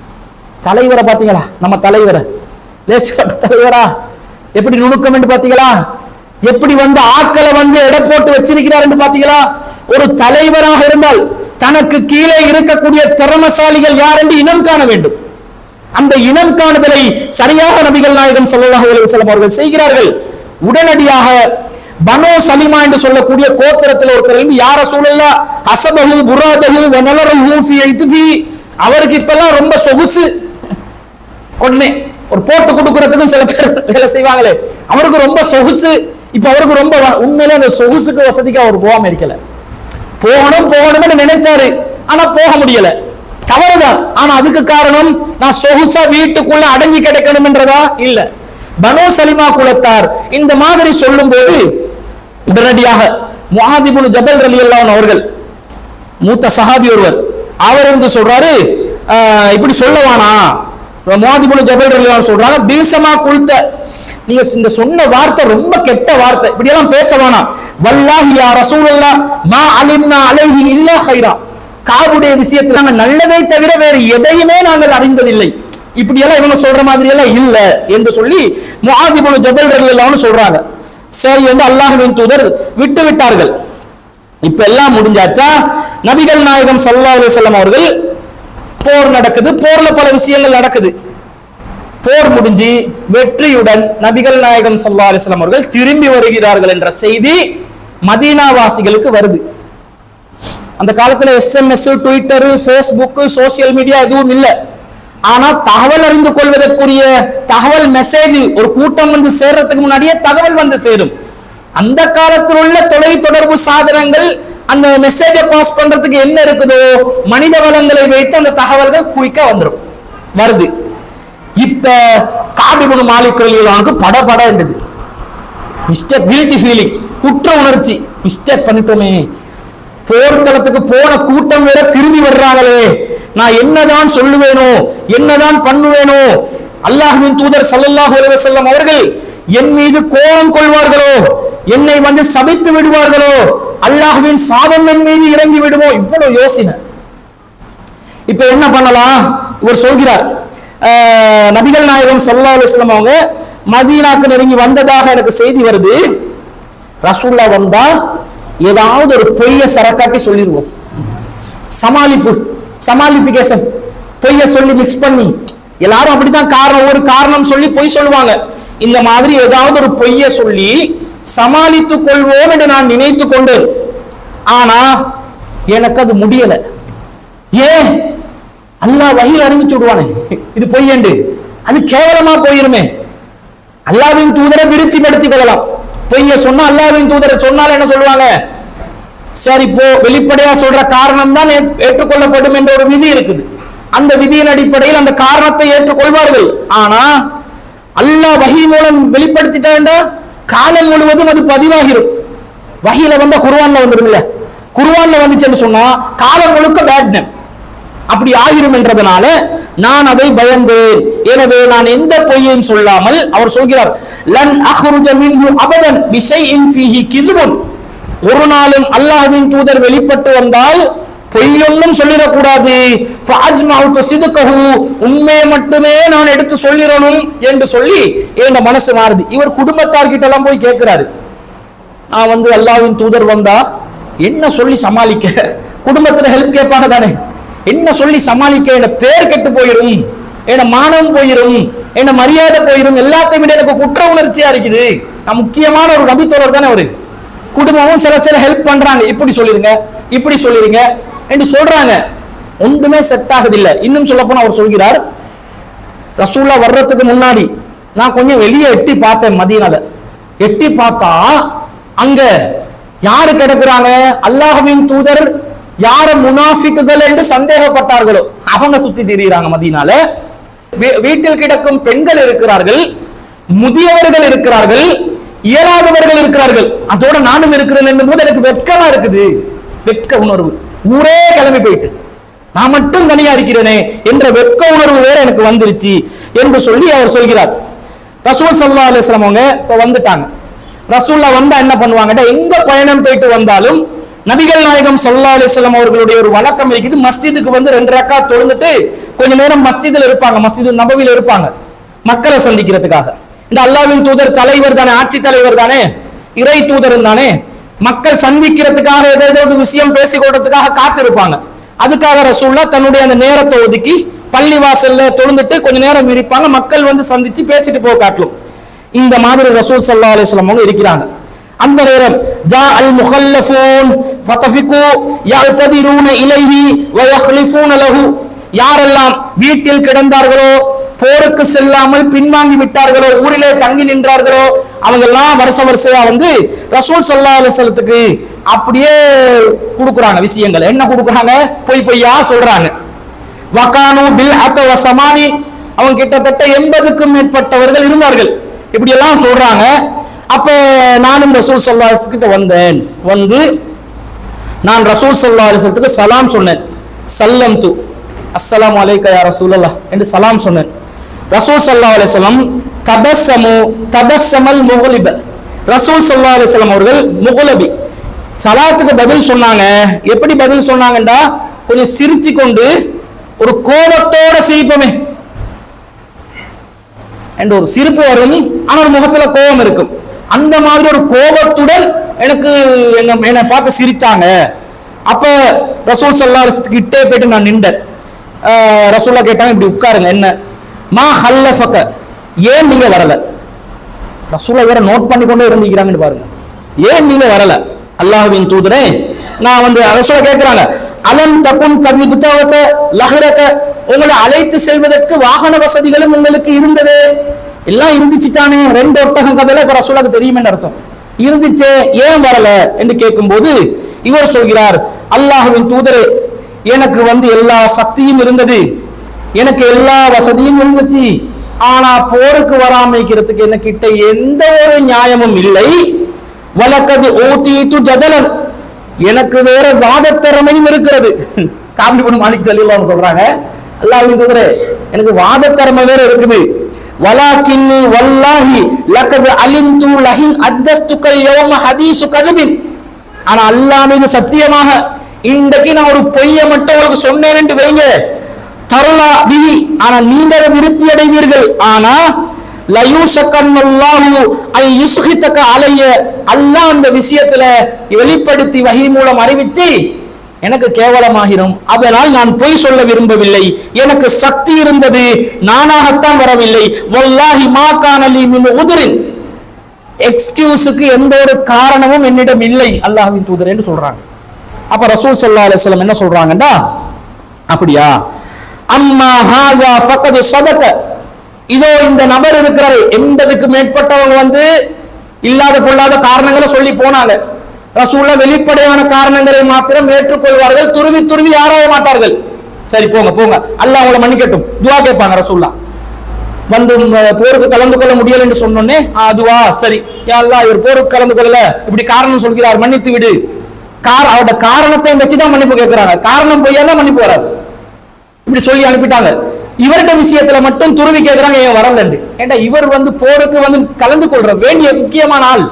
தலைவரை பாத்தீங்களா நம்ம தலைவரை லேசுப்பட்ட தலைவரா எப்படி நுணுக்கம் என்று பாத்தீங்களா எப்படி வந்து ஆக்களை வந்து எடை போட்டு வச்சிருக்கிறார் என்று பாத்தீங்களா ஒரு தலைவராக இருந்தால் தனக்கு கீழே இருக்கக்கூடிய திறமசாலிகள் யார் என்று இனம் காண வேண்டும் அந்த இனம் காணுதலை சரியாக நபிகள் நாயகம் ஸல்லல்லாஹு அலைஹி வஸல்லம் அவர்கள் செய்கிறார்கள் உடனடியாக பனோ சலிமா என்று சொல்லக்கூடிய கோத்திரத்தில் ஒருத்தர் இருந்து யார சூழல்லா அசபஹு புராதஹு வனலரஹு ஃபி ஐத்ஃபி அவருக்கு இப்பெல்லாம் ரொம்ப சொகுசு உடனே ஒரு போட்டு கொடுக்கறதுக்கும் சில பேர் வேலை செய்வாங்களே அவருக்கு ரொம்ப சொகுசு இப்ப அவருக்கு ரொம்ப வ- உண்மையிலே அந்த சொகுசுக்கு வசதிக்கு அவர் போகாம இருக்கல போகணும் போகணும்னு நினைச்சாரு ஆனா போக முடியல தவறுதான் ஆனா அதுக்கு காரணம் நான் சொகுசா வீட்டுக்குள்ள அடங்கி கிடக்கணும்ன்றதா இல்ல பனோ சலிமா குலத்தார் இந்த மாதிரி சொல்லும்போது உடனடியாக முஹாதிபுல் ஜபல் ரலியல்லாஹு அவர்கள் மூத்த சஹாபி ஒருவர் அவர் இருந்து சொல்றாரு ஆஹ், இப்படி சொல்லவானா முஹாதிபுல் ஜபல் ரலியல்லாஹு சொல்றாங்க பீசமா குல்த நீங்க இந்த சொன்ன வார்த்தை ரொம்ப கெட்ட வார்த்தை இப்படி எல்லாம் பேச வேணாம் வல்லாஹி யா ரசூலுல்லாஹ் மா அலிம்னா அலைஹி இல்லா ஹைரா காபுடைய விஷயத்தில் நாங்கள் நல்லதை தவிர வேறு எதையுமே நாங்கள் அறிந்ததில்லை இப்படி எல்லாம் இவங்க சொல்ற மாதிரி எல்லாம் இல்ல என்று சொல்லி முஆதிபுல் ஜபல் ரலியல்லாஹு சொல்றாங்க சரி என்று அல்லாஹ்வின் தூதர் விட்டு விட்டார்கள் இப்ப எல்லாம் முடிஞ்சாச்சா நபிகள் நாயகம் ஸல்லல்லாஹு அலைஹி வஸல்லம் அவர்கள் போர் நடக்குது போர்ல பல விஷயங்கள் நடக்குது போர் முடிஞ்சு வெற்றியுடன் நபிகள் நாயகம் ஸல்லல்லாஹு அலைஹி வஸல்லம் அவர்கள் திரும்பி வருகிறார்கள் என்ற செய்தி மதீனா வாசிகளுக்கு வருது அந்த காலத்துல SMS Twitter Facebook social media எதுவும் இல்ல ஆனா தகவல் அறிந்து கொள்வதற்குரிய தகவல் மெசேஜ் ஒரு கூட்டம் வந்து சேர்றதுக்கு முன்னாடியே தகவல் வந்து சேரும் அந்த காலத்தில் உள்ள தொலை தொடர்பு சாதனங்கள் அந்த மெசேஜை பாஸ் பண்றதுக்கு என்ன இருக்குதோ மனித வளங்களை வைத்து அந்த தகவல்கள் குயிக்கா வந்துடும் வருது இப்ப காபிபுன் மாலிக் ரலியல்லாஹுக்கு பட பட இருந்தது மிஸ்டேக் கில்ட்டி ஃபீலிங் குற்ற உணர்ச்சி மிஸ்டேக் பண்ணிட்டோமே போர்க்களத்துக்கு போன கூட்டம் வேற திரும்பி வர்றாங்களே நான் என்னதான் சொல்லுவேனோ என்னதான் பண்ணுவேனோ அல்லாஹ்வின் தூதர் ஸல்லல்லாஹு அலைஹி வஸல்லம் அவர்கள் என் மீது கோபம் கொள்வார்களோ என்னை வந்து சபித்து விடுவார்களோ அல்லாஹ்வின் சாபம் என் மீது இறங்கி விடுமோ இவ்வளவு யோசனை இப்ப என்ன பண்ணலாம் இவர் சொல்கிறார் அஹ், நபிகள் நாயகம் ஸல்லல்லாஹு அலைஹி வஸல்லம் அவங்க மதீனாக்கு நெருங்கி வந்ததாக எனக்கு செய்தி வருது ரசூல்லா வந்தா ஏதாவது ஒரு பொய்ய சரக்காட்டி சொல்லிடுவோம் சமாளிப்பு சமாளிபிகேஷன் பொய்ய சொல்லி மிக்ஸ் பண்ணி எல்லாரும் அப்படிதான் காரணம் ஒரு காரணம் சொல்லி பொய் சொல்லுவாங்க இந்த மாதிரி ஏதாவது ஒரு பொய்ய சொல்லி சமாளித்துக் கொள்வோம் என்று நான் நினைத்து கொண்டேன் ஆனா எனக்கு அது முடியல ஏன் அல்லாஹ் வகையில் அறிவிச்சு விடுவானே இது பொய்யண்டு அது கேவலமா போயிருமே அல்லாவின் தூதரை விருத்திப்படுத்திக் கொள்ளலாம் பொய்ய சொன்னா அல்லாவின் தூதரை சொன்னால் என்ன சொல்லுவாங்க சரி போ வெளிப்படையா சொல்ற காரணம் தான் ஏற்றுக்கொள்ளப்படும் என்ற ஒரு விதி இருக்குது அந்த விதியின் அடிப்படையில் அந்த காரணத்தை ஏற்றுக்கொள்வார்கள் ஆனா அல்லாஹ் வஹி மூலம் வெளிப்படுத்திட்டா காலம் முழுவதும் அது பதிவாகிரும் வஹியில வந்த குர்ஆன்ல வந்துரும்ல குர்ஆன்ல வந்துச்சுன்னு சொன்னா காலம் முழுக்க பேட் நேம் அப்படி ஆகிரும் என்றதனால நான் அதை பயந்தேன் எனவே நான் எந்த பொய்யையும் சொல்லாமல் அவர் சொல்கிறார் லன் அஹ்ருஜ மின்ஹு அபதன் பிஷைஇன் ஃபீஹி கிதுபுன் ஒரு நாளும் அல்லாஹ்வின் தூதர் வெளிப்பட்டு வந்தால் பொய்யொன்னும் சொல்லிடக்கூடாது ஃபஅஜ்மஅு சிதுகஹு உண்மையை மட்டுமே நான் எடுத்து சொல்லிடணும் என்று சொல்லி என் மனசு மாறுது இவர் குடும்பத்தார்கிட்ட எல்லாம் போய் கேட்கிறாரு நான் வந்து அல்லாஹ்வின் தூதர் வந்தா என்ன சொல்லி சமாளிக்க குடும்பத்துல ஹெல்ப் கேட்பாங்க தானே என்ன சொல்லி சமாளிக்க என்ன பேர் கெட்டு போயிரும் என்ன மானம் போயிரும் என்ன மரியாதை போயிரும் எல்லாத்தையும் விட எனக்கு குற்ற உணர்ச்சியா இருக்குது நான் முக்கியமான ஒரு நபித்தோழர் தானே அவரு குடும்பமும் சில சில ஹெல்ப் பண்றாங்க இப்படி சொல்லிருங்க இப்படி சொல்லிருங்க என்று சொல்றாங்க ஒன்றுமே செட் ஆகுதில்லை இன்னும் சொல்ல போனா அவர் சொல்கிறார் ரசூல்லா வர்றதுக்கு முன்னாடி நான் கொஞ்சம் வெளியே எட்டி பார்த்தேன் மதியனால எட்டி பார்த்தா அங்க யாரு கிடக்குறாங்க அல்லாஹ்வின் தூதர் யார முனாஃபிக்குகள் என்று சந்தேகப்பட்டார்களோ அவங்க சுத்தி திரியிறாங்க மதியனால வீ- வீட்டில் கிடக்கும் பெண்கள் இருக்கிறார்கள் முதியவர்கள் இருக்கிறார்கள் இயலாதவர்கள் இருக்கிறார்கள் அதோட நானும் இருக்கிறேன் என்னும் போது எனக்கு வெட்கமா இருக்குது வெட்க உணர்வு ஊரே கிளம்பி போயிட்டு நான் மட்டும் தனியா இருக்கிறேனே என்ற வெட்க உணர்வு வேற எனக்கு வந்துருச்சு என்று சொல்லி அவர் சொல்கிறார் ரசூல் சல்லா அலிஸ்லாம் அவங்க இப்ப வந்துட்டாங்க ரசூல்லா வந்தா என்ன பண்ணுவாங்கடா எங்க பயணம் போயிட்டு வந்தாலும் நபிகள் நாயகம் சல்லா அலிஸ்லாம் அவர்களுடைய ஒரு வழக்கம் இருக்குது மஸ்ஜிதுக்கு வந்து ரெண்டு ரக்கா தொழுந்துட்டு கொஞ்ச நேரம் மஸ்ஜிதில் இருப்பாங்க மஸ்ஜிது நபவியில் இருப்பாங்க மக்களை சந்திக்கிறதுக்காக இந்த அல்லாவின் தூதர் தலைவர் தானே ஆட்சி தலைவர் தானே இறை தூதர் தானே மக்கள் சந்திக்கிறதுக்காக ஏதாவது ஒரு விஷயம் பேசிக்கொள்றதுக்காக காத்திருப்பாங்க அதுக்காக ரசூல்லா தன்னுடைய அந்த நேரத்தை ஒதுக்கி பள்ளி வாசல்ல தொழுந்துட்டு கொஞ்ச நேரம் இருப்பாங்க மக்கள் வந்து சந்திச்சு பேசிட்டு போக காட்டலும் இந்த மாதிரி ரசூல் சல்லா அலிஸ்லாம் அவங்க இருக்கிறாங்க அந்த நேரம் ஜா அல் முஹல்லஃபூன் ஃபதஃபிகு யஅ்ததிரூன இலைஹி வ யஹ்லிஃபூன லஹு யாரெல்லாம் வீட்டில் கிடந்தார்களோ போருக்கு செல்லாமல் பின்வாங்கி விட்டார்களோ ஊரிலே தங்கி நின்றார்களோ அவங்க எல்லாம் வருஷ வருஷமா வந்து ரசூல் சல்லா அலுவலத்துக்கு அப்படியே கொடுக்குறாங்க விஷயங்கள் என்ன கொடுக்குறாங்க பொய் பொய்யா சொல்றாங்க வகானு பில் அத்த வசமானி அவங்க கிட்டத்தட்ட எண்பதுக்கும் மேற்பட்டவர்கள் இருந்தார்கள் இப்படி எல்லாம் சொல்றாங்க அப்ப நானும் ரசூல் சல்லா கிட்ட வந்தேன் வந்து நான் ரசூல் சல்லா அலிசத்துக்கு சலாம் சொன்னேன் சல்லம் து அஸ்ஸலாமு அலைக்க யா ரசூலல்லாஹ் என்று சலாம் சொன்னேன் ரசூல் சல்லா அலிஸ்லம் தபஸ்ஸமு தபஸ்ஸமல் முகுலிப ரசூல் சல்லா அலிஸ்லம் அவர்கள் முகுலபி சலாத்துக்கு பதில் சொன்னாங்க எப்படி பதில் சொன்னாங்கண்டா கொஞ்சம் சிரிச்சு கொண்டு ஒரு கோபத்தோட சிரிப்போமே என்ற ஒரு சிரிப்பு வரும் ஆனா ஒரு முகத்துல கோபம் இருக்கும் அந்த மாதிரி ஒரு கோபத்துடன் எனக்கு என்ன என்னை பார்த்து சிரிச்சாங்க அப்ப ரசூல் சல்லா கிட்டே போயிட்டு நான் நின்றேன் ஆஹ் ரசூல்லா கேட்டாங்க இப்படி உட்காருங்க என்ன மா ஹல்லஃபக ஏன் நீங்க வரல ரசூலா வேற நோட் பண்ணி கொண்டே இருந்திருக்கிறாங்கன்னு பாருங்க ஏன் நீங்க வரல அல்லாஹ்வின் தூதரே நான் வந்து ரசூலா கேட்கிறாங்க அலம் தகுன் கதி புத்தகத்தை லஹரக உங்களை அழைத்து செல்வதற்கு வாகன வசதிகளும் உங்களுக்கு இருந்தது எல்லாம் இருந்துச்சு தானே ரெண்டு ஒட்டகம் கதையில இப்ப ரசூலாக்கு தெரியுமே அர்த்தம் இருந்துச்சே ஏன் வரல என்று கேட்கும்போது இவர் சொல்கிறார் அல்லாஹ்வின் தூதரே எனக்கு வந்து எல்லா சக்தியும் இருந்தது எனக்கு எல்லா வசதியும் இருந்துச்சு ஆனா போருக்கு வராம இருக்கிறதுக்கு என்ன கிட்ட எந்த ஒரு நியாயமும் இல்லை வழக்கது ஓட்டிட்டு ஜதலன் எனக்கு வேற வாத திறமையும் இருக்கிறது காமெடி பண்ண மாலிக் சொல்லிடலாம் சொல்றாங்க அல்லாஹ்வின் தூதரே எனக்கு வாத திறமை வேற இருக்குது வலாக்கின்னி வல்லாஹி லக்கது அலிந்து லஹின் அத்தஸ்துக்கல் யௌம ஹதீசு கதுபின் ஆனா அல்லாஹ் மீது சத்தியமாக இன்றைக்கு நான் ஒரு பொய்யை மட்டும் உங்களுக்கு சொன்னேன் என்று வைங்க தருளா பிஹி ஆனா நீங்க அதை விருத்தி அடைவீர்கள் ஆனா லயூஷக்கன்னல்லாஹு ஐ யுஸ்ஹித்தக அலைய அல்லாஹ் அந்த விஷயத்துல வெளிப்படுத்தி வஹி மூலம் அறிவித்து எனக்கு கேவலமாகிரும் அதனால் நான் பொய் சொல்ல விரும்பவில்லை எனக்கு சக்தி இருந்தது நானாகத்தான் வரவில்லை வல்லாஹி மா கானலி மின் உதிரின் எக்ஸ்கியூஸுக்கு எந்த ஒரு காரணமும் என்னிடம் இல்லை அல்லாஹ்வின் தூதர் என்று சொல்றாங்க அப்ப ரசூல் ஸல்லல்லாஹு அலைஹி வஸல்லம் என்ன சொல்றாங்கடா அப்படியா அம்மா ஹாஸா ஃபக்கது சதக இதோ இந்த நபர் இருக்கிறாரு எண்பதுக்கு மேற்பட்டவங்க வந்து இல்லாத பொல்லாத காரணங்களை சொல்லி போனாங்க ரசூல்லா வெளிப்படையான காரணங்களை மாத்திரம் ஏற்றுக்கொள்வார்கள் துருவி துருவி ஆராய மாட்டார்கள் சரி போங்க போங்க அல்லாஹ் உங்களை மன்னிக்கட்டும் துவா கேட்பாங்க ரசூல்லா வந்து ம், போருக்கு கலந்து கொள்ள முடியல என்று சொன்னோன்னே "ஆ, அதுவா சரி யா அல்லாஹ் இவர் போருக்கு கலந்து கொள்ளல இப்படி காரணம் சொல்கிறார் மன்னித்து விடு கார் அவரோட காரணத்தை வச்சுதான் மன்னிப்பு கேட்கிறாங்க காரணம் பொய்யா தான் மன்னிப்பு வராது இப்படி சொல்லி அனுப்பிட்டாங்க இவர்கிட்ட விஷயத்துல மட்டும் துருவி கேட்கிறாங்க ஏன் வரலன்னு ஏண்டா இவர் வந்து போருக்கு வந்து கலந்து கொள்ற வேண்டிய முக்கியமான ஆள்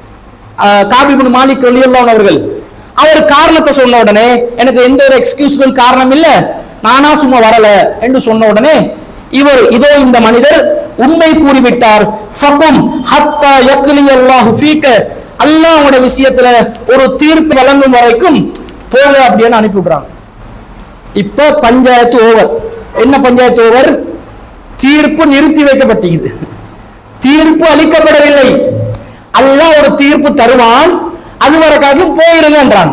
காபிபுன் மாலிக் ரலியல்லாஹு அவர்கள் அவர் காரணத்தை சொன்ன உடனே எனக்கு எந்த ஒரு எக்ஸ்கியூஸ்க்கும் காரணம் இல்ல நானா சும்மா வரல என்று சொன்ன உடனே இவர் இதோ இந்த மனிதர் உண்மை கூறிவிட்டார் ஃபகும் ஹத்தா யக்லி அல்லாஹு ஃபீக அல்லாஹ் உங்களோட விஷயத்துல ஒரு தீர்ப்பு வழங்கும் வரைக்கும் போங்க அப்படின்னு அனுப்பி விடுறாங்க இப்ப பஞ்சாயத்து ஓவர் என்ன பஞ்சாயத்து ஓவர் தீர்ப்பு நிறுத்தி வைக்கப்பட்டிருக்குது தீர்ப்பு அளிக்கப்படவில்லை அல்லாஹ் ஒரு தீர்ப்பு தருவான் அது வரைக்கும் போயிருங்கன்றாங்க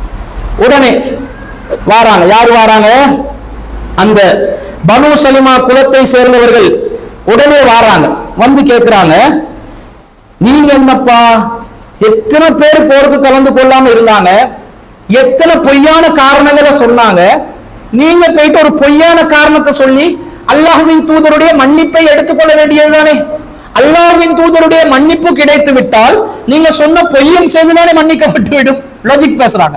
உடனே வாராங்க யார் வாராங்க அந்த பனு சலிமா குலத்தை சேர்ந்தவர்கள் உடனே வாராங்க வந்து கேட்கிறாங்க நீங்க என்னப்பா எத்தனை பேர் போருக்கு கலந்து கொள்ளாம இருந்தாங்க எத்தனை பொய்யான காரணங்களை சொன்னாங்க நீங்க போயிட்டு ஒரு பொய்யான காரணத்தை சொல்லி அல்லாஹ்வின் தூதருடைய மன்னிப்பை எடுத்துக்கொள்ள வேண்டியதுதானே அல்லாஹ்வின் தூதருடைய மன்னிப்பு கிடைத்து விட்டால் நீங்க சொன்ன பொய்யும் சேர்ந்துதானே மன்னிக்கப்பட்டு விடும் லாஜிக் பேசுறாங்க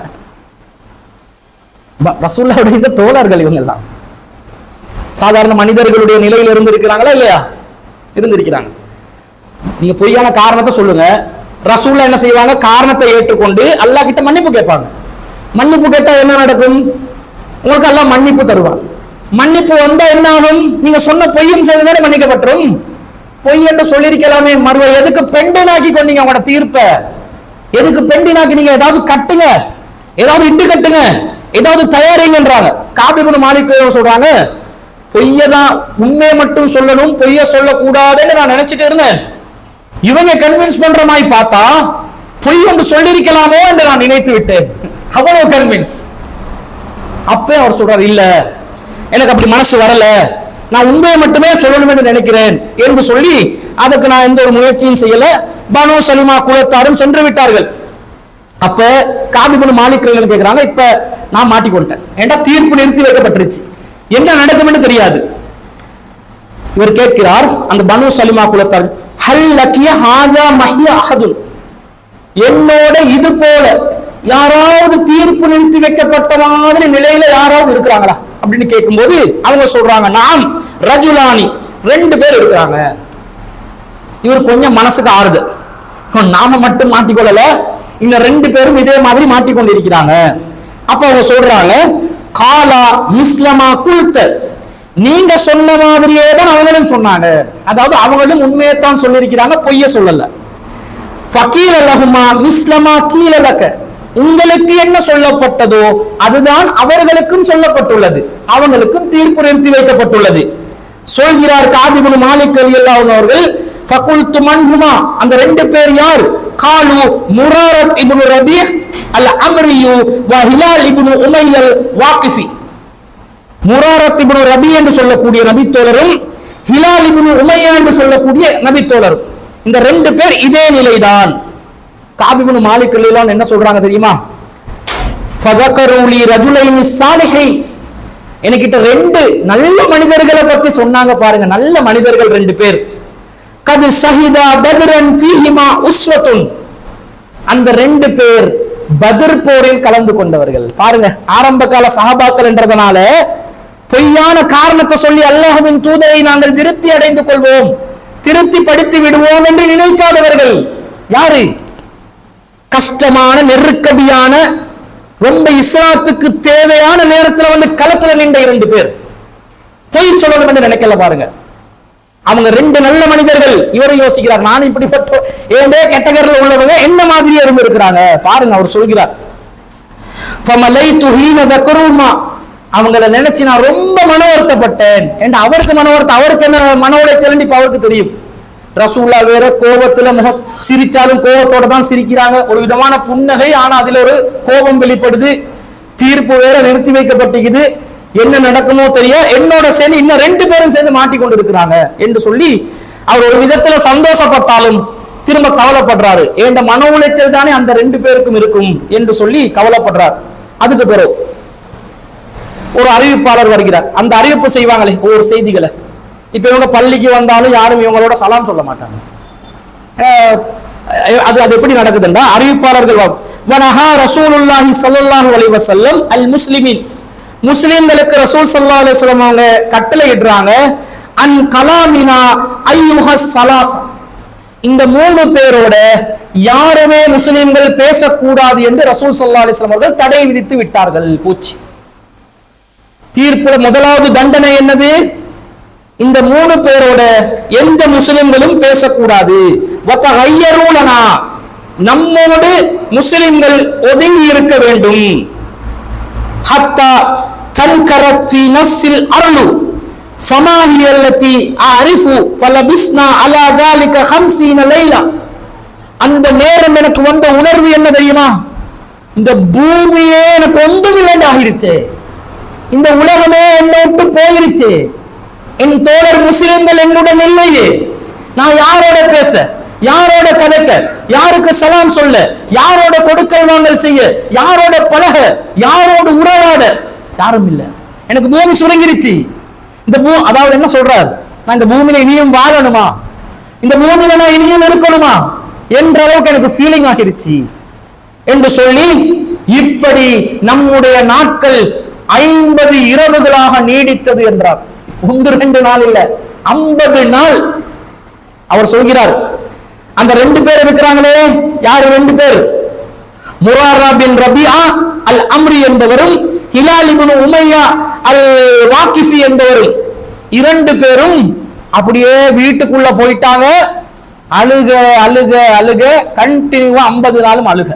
ப- ரசூலுல்லாஹ்வுடைய இந்த தோழர்கள் இவங்க எல்லாம் சாதாரண மனிதர்களுடைய நிலையில் இருந்திருக்கிறாங்களா இல்லையா இருந்திருக்கிறாங்க நீங்க பொய்யான காரணத்தை சொல்லுங்க ரசூல்லா என்ன செய்வாங்க காரணத்தை ஏற்றுக்கொண்டு அல்லாஹ் கிட்ட மன்னிப்பு கேட்பாங்க மன்னிப்பு கேட்டா என்ன நடக்கும் உங்களுக்கு அல்லாஹ் மன்னிப்பு தருவான் மன்னிப்பு வந்தா என்ன ஆகும் நீங்க சொன்ன பொய்யும் செய்ததானே மன்னிக்கப்பட்டுரும் பொய் என்று சொல்லியிருக்கலாமே மறுவை எதுக்கு பெண்டனாக்கி கொண்டீங்க உங்களோட தீர்ப்ப எதுக்கு பெண்டினாக்கி நீங்க ஏதாவது கட்டுங்க ஏதாவது இட்டு கட்டுங்க ஏதாவது தயாரிங்கன்றாங்க காபிபுன் மாலிக் சொல்றாங்க பொய்ய தான் உண்மையை மட்டும் சொல்லணும் பொய்ய சொல்லக்கூடாதுன்னு நான் நினைச்சிட்டு இருந்தேன் இவங்க கன்வின்ஸ் பண்ற மாதிரி பார்த்தா பொய் ஒன்று சொல்லியிருக்கலாமோ என்று நான் நினைத்து விட்டேன் அவ்வளவு கன்வின்ஸ் அப்பே அவர் சொல்றாரு இல்ல எனக்கு அப்படி மனசு வரல நான் உண்மையை மட்டுமே சொல்லணும் என்று நினைக்கிறேன் என்று சொல்லி அதுக்கு நான் எந்த ஒரு முயற்சியும் செய்யல பனு சலிமா குலத்தாரும் சென்று விட்டார்கள் அப்ப காபிபுன் மாலிக் ரலியல்லாஹு கேக்குறாங்க இப்ப நான் மாட்டிக்கொண்டேன் ஏன்டா தீர்ப்பு நிறுத்தி வைக்கப்பட்டுருச்சு என்ன நடக்கும்னு தெரியாது இவர் கேட்கிறார் அந்த பனு சலிமா குலத்தார் ஹல் லக்கிய ஹாதா மஹிய அஹதுன் என்னோட இது போல யாராவது தீர்ப்பு நிறுத்தி வைக்கப்பட்ட மாதிரி நிலையில யாராவது இருக்கிறாங்களா அப்படின்னு கேட்கும்போது அவங்க சொல்றாங்க நாம் ரஜுலானி ரெண்டு பேர் இருக்கிறாங்க இவர் கொஞ்சம் மனசுக்கு ஆறுதல் ஹம், நாம மட்டும் மாட்டிக்கொள்ளல இந்த ரெண்டு பேரும் இதே மாதிரி மாட்டிக்கொண்டிருக்கிறாங்க அப்ப அவங்க சொல்றாங்க காலா மிஸ்லமா குல்த நீங்க சொன்ன மாதிரியே தான் அவங்களும் சொன்னாங்க அதாவது அவங்களும் உண்மையைத்தான் சொல்லியிருக்கிறாங்க பொய்ய சொல்லல ஃபகீல லஹுமா மிஸ்லமா கீழலக்க உங்களுக்கு என்ன சொல்லப்பட்டதோ அதுதான் அவர்களுக்கும் சொல்லப்பட்டுள்ளது அவங்களுக்கும் தீர்ப்பு நிறுத்தி வைக்கப்பட்டுள்ளது சொல்கிறார் காபிபுன் மாலிக் ரலியல்லாஹு அவர்கள் ஃபகுல்து மன்ஹுமா அந்த ரெண்டு பேர் யார் காலு முராரத் இப்னு ரபீஹ் அல் அம்ரியு வ ஹிலால் இப்னு உமையல் வாகிஃபி முராரத் இப்னு ரபி என்று சொல்லக்கூடிய நபித்தோழரும் ஹிலால் இப்னு உமையா என்று சொல்லக்கூடிய நபித்தோழரும் இந்த ரெண்டு பேர் இதே நிலைதான் காபிபுன் மாலிக் ரலியல்லாஹு என்ன சொல்றாங்க தெரியுமா ஃபதகரூலி ரஜுலைனி சாலிஹை என்கிட்ட ரெண்டு நல்ல மனிதர்களை பத்தி சொன்னாங்க பாருங்க நல்ல மனிதர்கள் ரெண்டு பேர் கது சஹிதா பத்ரன் ஃபீஹிமா உஸ்வத்துன் அந்த ரெண்டு பேர் பத்ர் போரில் கலந்து கொண்டவர்கள் பாருங்க ஆரம்ப கால சஹாபாக்கள் என்றதனால பொய்யான காரணத்தை சொல்லி அல்லாஹ்வின் தூதரை நாங்கள் திருப்தி அடைந்து கொள்வோம் திருப்தி படுத்தி விடுவோம் என்று நினைக்காதவர்கள் யாரு கஷ்டமான நெருக்கடியான ரொம்ப இஸ்லாத்துக்கு தேவையான நேரத்துல வந்து களத்துல நின்ற இரண்டு பேர் பொய் சொல்லணும் என்று நினைக்கல பாருங்க அவங்க ரெண்டு நல்ல மனிதர்கள் இவரை யோசிக்கிறார் நான் இப்படிப்பட்ட ஏண்டே கேட்டகரியில் உள்ளவங்க என்ன மாதிரியே இருந்திருக்கிறாங்க பாருங்க அவர் சொல்கிறார் ஃபமலைத்து ஹீன தக்ரூமா அவங்கள நினைச்சு நான் ரொம்ப மன வருத்தப்பட்டேன் ஏன்டா அவருக்கு மன வருத்தம் அவருக்கு என்ன மன உளைச்சல் இப்ப அவருக்கு தெரியும் ரசூல்லா வேற கோபத்துல முக சிரிச்சாலும் கோபத்தோட தான் சிரிக்கிறாங்க ஒரு விதமான புன்னகை ஆனா அதுல ஒரு கோபம் வெளிப்படுது தீர்ப்பு வேற நிறுத்தி வைக்கப்பட்டிருக்குது என்ன நடக்குமோ தெரிய என்னோட சேர்ந்து இன்னும் ரெண்டு பேரும் சேர்ந்து மாட்டிக்கொண்டு இருக்கிறாங்க என்று சொல்லி அவர் ஒரு விதத்துல சந்தோஷப்பட்டாலும் திரும்ப கவலைப்படுறாரு ஏண்ட மன உளைச்சல் தானே அந்த ரெண்டு பேருக்கும் இருக்கும் என்று சொல்லி கவலைப்படுறார் அதுக்கு பிறகு ஒரு அறிவிப்பாளர் வருகிறார் அந்த அறிவிப்பு செய்வாங்களே ஒவ்வொரு செய்திகளை இப்ப இவங்க பள்ளிக்கு வந்தாலும் யாரும் இவங்களோட சலாம் சொல்ல மாட்டாங்க அஹ் அது அது எப்படி நடக்குதுன்னா அறிவிப்பாளர்கள் வா- வனஹா ரசூலுல்லாஹி ஸல்லல்லாஹு அலைஹி வஸல்லம் அல் முஸ்லிமின் முஸ்லிம்களுக்கு ரசூல் ஸல்லல்லாஹு அலைஹி வஸல்லம் அவங்க கட்டளை இடுறாங்க அன் கலாமினா ஐயுஹ சலாசா இந்த மூணு பேரோட யாருமே முஸ்லிம்கள் பேசக்கூடாது என்று ரசூல் ஸல்லல்லாஹு அலைஹி வஸல்லம் அவர்கள் தடை விதித்து விட்டார்கள் போச்சு தீர்ப்புல முதலாவது தண்டனை என்னது இந்த மூணு பேரோட எந்த முஸ்லிம்களும் பேசக்கூடாது வத்தகையரூலனா நம்மோடு முஸ்லிம்கள் ஒதுங்கி இருக்க வேண்டும் ஹத்தா தன்கரத் ஃபி நஸ்ஸில் அர்லு ஃபமா ஹிய அல்லதி அரிஃபு ஃபலபிஸ்னா அலா ذلك 50 லைலா அந்த நேரம் எனக்கு வந்த உணர்வு என்ன தெரியுமா இந்த பூமியே எனக்கு ஒன்றும் இல்லைன்னு ஆகிருச்சே இந்த உலகமே என்னை விட்டு போயிருச்சு என் தோழர் முஸ்லிம்கள் என்னுடன் இல்லையே நான் யாரோட பேச யாரோட கதைக்க யாருக்கு சலாம் சொல்ல யாரோட கொடுக்கல் வாங்கல் செய்ய யாரோட பழக யாரோட உறவாட யாரும் இல்ல எனக்கு பூமி சுருங்கிருச்சு இந்த பூ அதாவது என்ன சொல்றார் நான் இந்த பூமியில இனியும் வாழணுமா இந்த பூமியில நான் இனியும் இருக்கணுமா என்ற அளவுக்கு எனக்கு ஃபீலிங் ஆகிருச்சு என்று சொல்லி இப்படி நம்முடைய நாட்கள் ஐம்பது இரவுகளாக நீடித்தது என்றார் ஒன்று ரெண்டு நாள் இல்ல ஐம்பது நாள் அவர் சொல்கிறார் அந்த ரெண்டு பேர் இருக்கிறாங்களே யாரு ரெண்டு பேர் முராரா பின் ரபியா அல் அம்ரி என்பவரும் ஹிலால் இப்னு உமையா அல் வாக்கிஃபி என்பவரும் இரண்டு பேரும் அப்படியே வீட்டுக்குள்ள போயிட்டாங்க அழுக அழுக அழுக கண்டினியூவா ஐம்பது நாளும் அழுக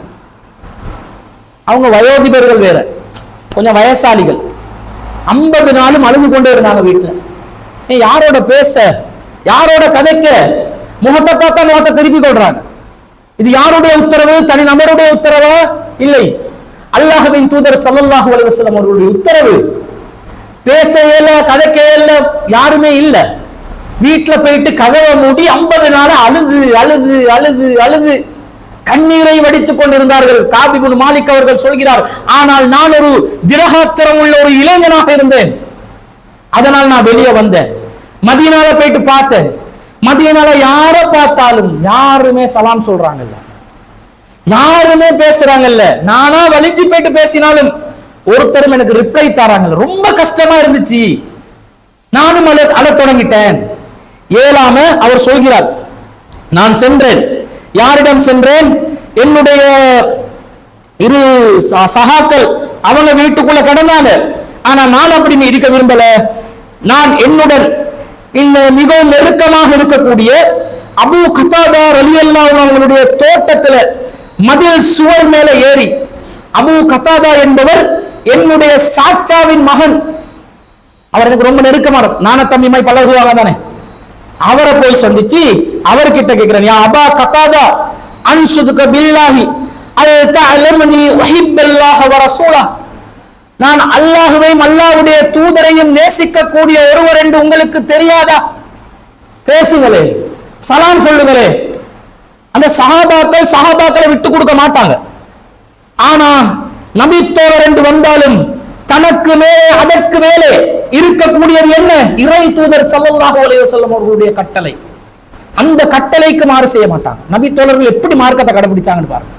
அவங்க வயோதிபர்கள் வேற கொஞ்சம் வயசாளிகள் ஐம்பது நாளும் அழுது கொண்டே இருந்தாங்க வீட்டுல ஏ யாரோட பேச யாரோட கதைக்க முகத்தை பார்த்தா முகத்தை திருப்பி கொள்றாங்க இது யாருடைய உத்தரவு தனி நபருடைய உத்தரவா இல்லை அல்லாஹ்வின் தூதர் ஸல்லல்லாஹு அலைஹி வஸல்லம் அவர்களுடைய உத்தரவு பேச இயல கதைக்க இயல யாருமே இல்ல வீட்டுல போயிட்டு கதவை மூடி ஐம்பது நாள் அழுது அழுது அழுது அழுது கண்ணீரை வடித்துக் கொண்டிருந்தார்கள் காபிபுன் மாலிக் அவர்கள் சொல்கிறார் ஆனால் நான் ஒரு திரகாத்திரம் உள்ள ஒரு இளைஞனாக இருந்தேன் அதனால் நான் வெளியே வந்தேன் மதியனால போயிட்டு பார்த்தேன் மதியனால யார பார்த்தாலும் யாருமே சலாம் சொல்றாங்கல்ல யாருமே பேசுறாங்கல்ல நானா வலிஞ்சு போயிட்டு பேசினாலும் ஒருத்தரும் எனக்கு ரிப்ளை தராங்கல்ல ரொம்ப கஷ்டமா இருந்துச்சு நானும் அழ அழத் தொடங்கிட்டேன் ஏழாம அவர் சொல்கிறார் நான் சென்றேன் யாரிடம் சென்றேன் என்னுடைய இரு ச- சகாக்கள் அவங்க வீட்டுக்குள்ள கடந்தாங்க ஆனா நான் அப்படி இருக்க விரும்பல நான் என்னுடன் இந்த மிகவும் நெருக்கமாக இருக்கக்கூடிய அபு கத்தாதா ரலியல்லா அவங்களுடைய தோட்டத்துல மதில் சுவர் மேல ஏறி அபு கத்தாதா என்பவர் என்னுடைய சாச்சாவின் மகன் அவர் எனக்கு ரொம்ப நெருக்கமான நான தம்பிமாய் பழகுவாங்க தானே அவரை போய் சந்திச்சு அவர்கிட்ட கேட்கிறேன் யா அபா கத்தாதா அன்சுதுக பில்லாஹி அல் தஅலமனி வஹிப்பல்லாஹ வ ரசூலா நான் அல்லாஹுவையும் அல்லாஹ்வுடைய தூதரையும் நேசிக்கக்கூடிய ஒருவர் என்று உங்களுக்கு தெரியாதா பேசுங்களே சலாம் சொல்லுங்களே அந்த சஹாபாக்கள் சஹாபாக்களை விட்டு கொடுக்க மாட்டாங்க ஆனா நபித்தோழர் என்று வந்தாலும் தனக்கு மேலே அதற்கு மேலே இருக்கக்கூடியது என்ன இறை தூதர் ஸல்லல்லாஹு அலைஹி வஸல்லம் அவர்களுடைய கட்டளை அந்த கட்டளைக்கு மாறு செய்ய மாட்டாங்க நபித்தோழர்கள் எப்படி மார்க்கத்தை கடைபிடிச்சாங்கன்னு பாருங்க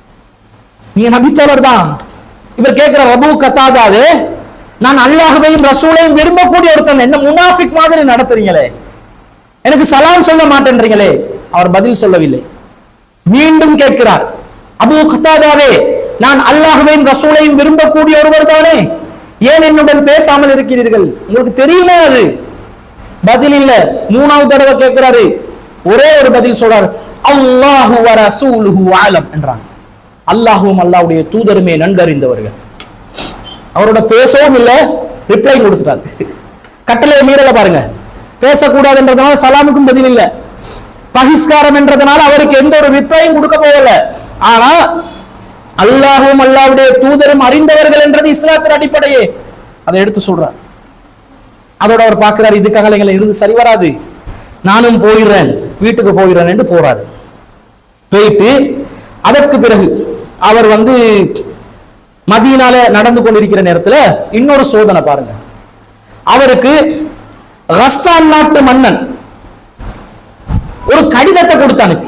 நீங்க நபித்தோழர் தான் இவர் கேட்கிற ரபு கத்தாதாவே நான் அல்லாஹுவையும் ரசூலையும் விரும்பக்கூடிய ஒருத்தன் என்ன முனாஃபிக் மாதிரி நடத்துறீங்களே எனக்கு சலாம் சொல்ல மாட்டேன்றீங்களே அவர் பதில் சொல்லவில்லை மீண்டும் கேட்கிறார் அபூ கத்தாதாவே நான் அல்லாஹ்வையும் ரசூலையும் விரும்பக்கூடிய ஒருவர் தானே ஏன் என்னுடன் பேசாமல் இருக்கிறீர்கள் உங்களுக்கு தெரியுமா அது பதில் இல்ல மூணாவது தடவை கேட்கிறாரு ஒரே ஒரு பதில் சொல்றாரு அல்லாஹு வ ரசூலுஹு ஆலம் என்றாங்க அல்லாஹுவும் அல்லாஹ்வுடைய தூதருமே நன்கறிந்தவர்கள் அவரோட பேசவும் இல்ல ரிப்ளை கொடுத்துட்டாரு கட்டளை மீறல பாருங்க பேசக்கூடாதுன்றதுனால சலாமுக்கும் பதில் இல்ல பகிஷ்காரம் என்றதுனால அவருக்கு எந்த ஒரு ரிப்ளையும் கொடுக்க போகல ஆனா அல்லாஹும் அல்லாஹ்வுடைய தூதரும் அறிந்தவர்கள் என்றது இஸ்லாத்தின் அடிப்படையே அதை எடுத்து சொல்றார் அதோட அவர் பார்க்கிறார் இதுக்காக எங்களை இருந்து சரி வராது நானும் போயிடுறேன் வீட்டுக்கு போயிடுறேன் என்று போறாரு போயிட்டு அதற்கு பிறகு அவர் வந்து மதியனால நடந்து கொண்டிருக்கிற நேரத்துல இன்னொரு சோதனை பாருங்க அவருக்கு ரஸ்ஸான் நாட்டு மன்னன் ஒரு கடிதத்தை கொடுத்து அனுப்பி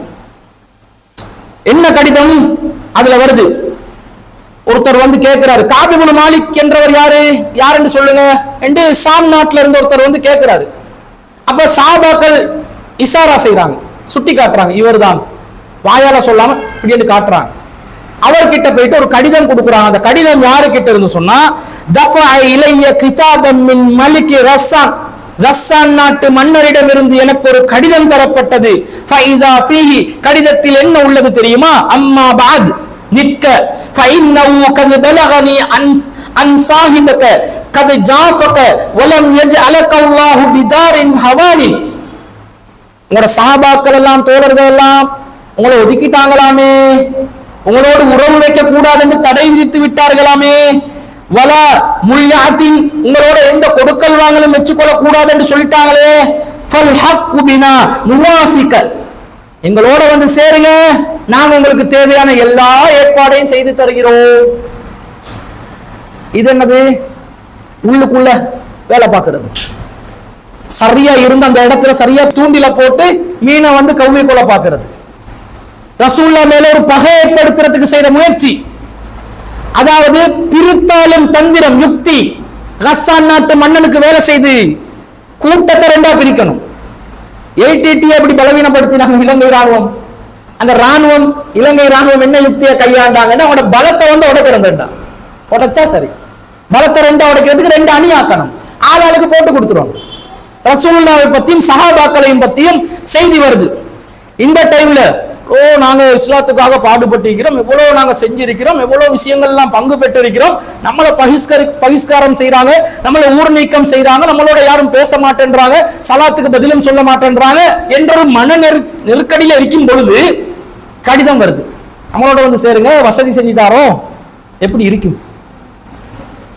என்ன கடிதம் அதுல வருது ஒருத்தர் வந்து கேட்கிறாரு காபிபுல் மாலிக் என்றவர் யாரு யாருன்னு சொல்லுங்க என்று ஷாம் நாட்டுல இருந்து ஒருத்தர் வந்து கேட்கிறாரு அப்ப சாபாக்கள் இஷாரா செய்றாங்க சுட்டி காட்டுறாங்க இவர்தான் வாயால சொல்லாம இப்படின்னு காட்டுறாங்க அவர்கிட்ட போயிட்டு ஒரு கடிதம் கொடுக்குறாங்க அந்த கடிதம் யாரு கிட்ட இருந்து சொன்னா தஃபா இலைய கிதாபம் மின் மலிகி ரஸ்ஸான் ரஸ்ஸான் நாட்டு மன்னரிடம் இருந்து எனக்கு ஒரு கடிதம் தரப்பட்டது ஃபைதா ஃபீஹி கடிதத்தில் என்ன உள்ளது தெரியுமா அம்மா பாத் நிற்க ஃபைன்னஹு கது பலகனி அன் அன் சாஹிபக கது ஜாஃபக வலம் யஜ்அலக அல்லாஹு பிதாரின் ஹவானின் உங்களோட சஹாபாக்கள் எல்லாம் தோழர்கள் எல்லாம் உங்களை ஒதுக்கிட்டாங்களாமே உங்களோடு உறவு வைக்க கூடாது என்று தடை விதித்து விட்டார்களாமே வல முல்யாத்தின் உங்களோட எந்த கொடுக்கல் வாங்கலும் வச்சுக்கொள்ள கூடாது என்று சொல்லிட்டாங்களே ஃபல் ஹக்கு பினா நுவாசிக்க எங்களோட வந்து சேருங்க நாங்க உங்களுக்கு தேவையான எல்லா ஏற்பாடையும் செய்து தருகிறோம் இது என்னது உள்ளுக்குள்ள வேலை பார்க்கிறது சரியா இருந்து அந்த இடத்துல சரியா தூண்டில போட்டு மீனை வந்து கவ்வி கொள்ள பார்க்கிறது ரசூல்லா மேல ஒரு பகை ஏற்படுத்துறதுக்கு செய்த முயற்சி அதாவது பிரித்தாளும் தந்திரம் யுக்தி ரஸ்ஸான் நாட்டு மன்னனுக்கு வேலை செய்து கூட்டத்தை ரெண்டா பிரிக்கணும் எயிட்டி எப்படி பலவீனப்படுத்தினாங்க இலங்கை ராணுவம் அந்த ராணுவம் இலங்கை ராணுவம் என்ன யுக்தியை கையாண்டாங்கன்னா அவனோட பலத்தை வந்து உடைக்கிறோம் ரெண்டா உடைச்சா சரி பலத்தை ரெண்டா உடைக்கிறதுக்கு ரெண்டு அணி ஆக்கணும் ஆளாளுக்கு போட்டு கொடுத்துருவாங்க ரசூலுல்லாவை பத்தியும் சஹாபாக்களையும் பத்தியும் செய்தி வருது இந்த டைம்ல ஓ நாங்க இஸ்லாத்துக்காக பாடுபட்டிருக்கிறோம் எவ்வளவு நாங்க செஞ்சிருக்கிறோம் எவ்வளவு விஷயங்கள்லாம் பங்கு பெற்றிருக்கிறோம் நம்மளை பகிஷ்கரி பகிஷ்காரம் செய்றாங்க நம்மளை ஊர் நீக்கம் செய்றாங்க நம்மளோட யாரும் பேச மாட்டேன்றாங்க சலாத்துக்கு பதிலும் சொல்ல மாட்டேன்றாங்க என்ற ஒரு மன நெரு நெருக்கடியில இருக்கும் பொழுது கடிதம் வருது நம்மளோட வந்து சேருங்க வசதி செஞ்சு தாரோம் எப்படி இருக்கும்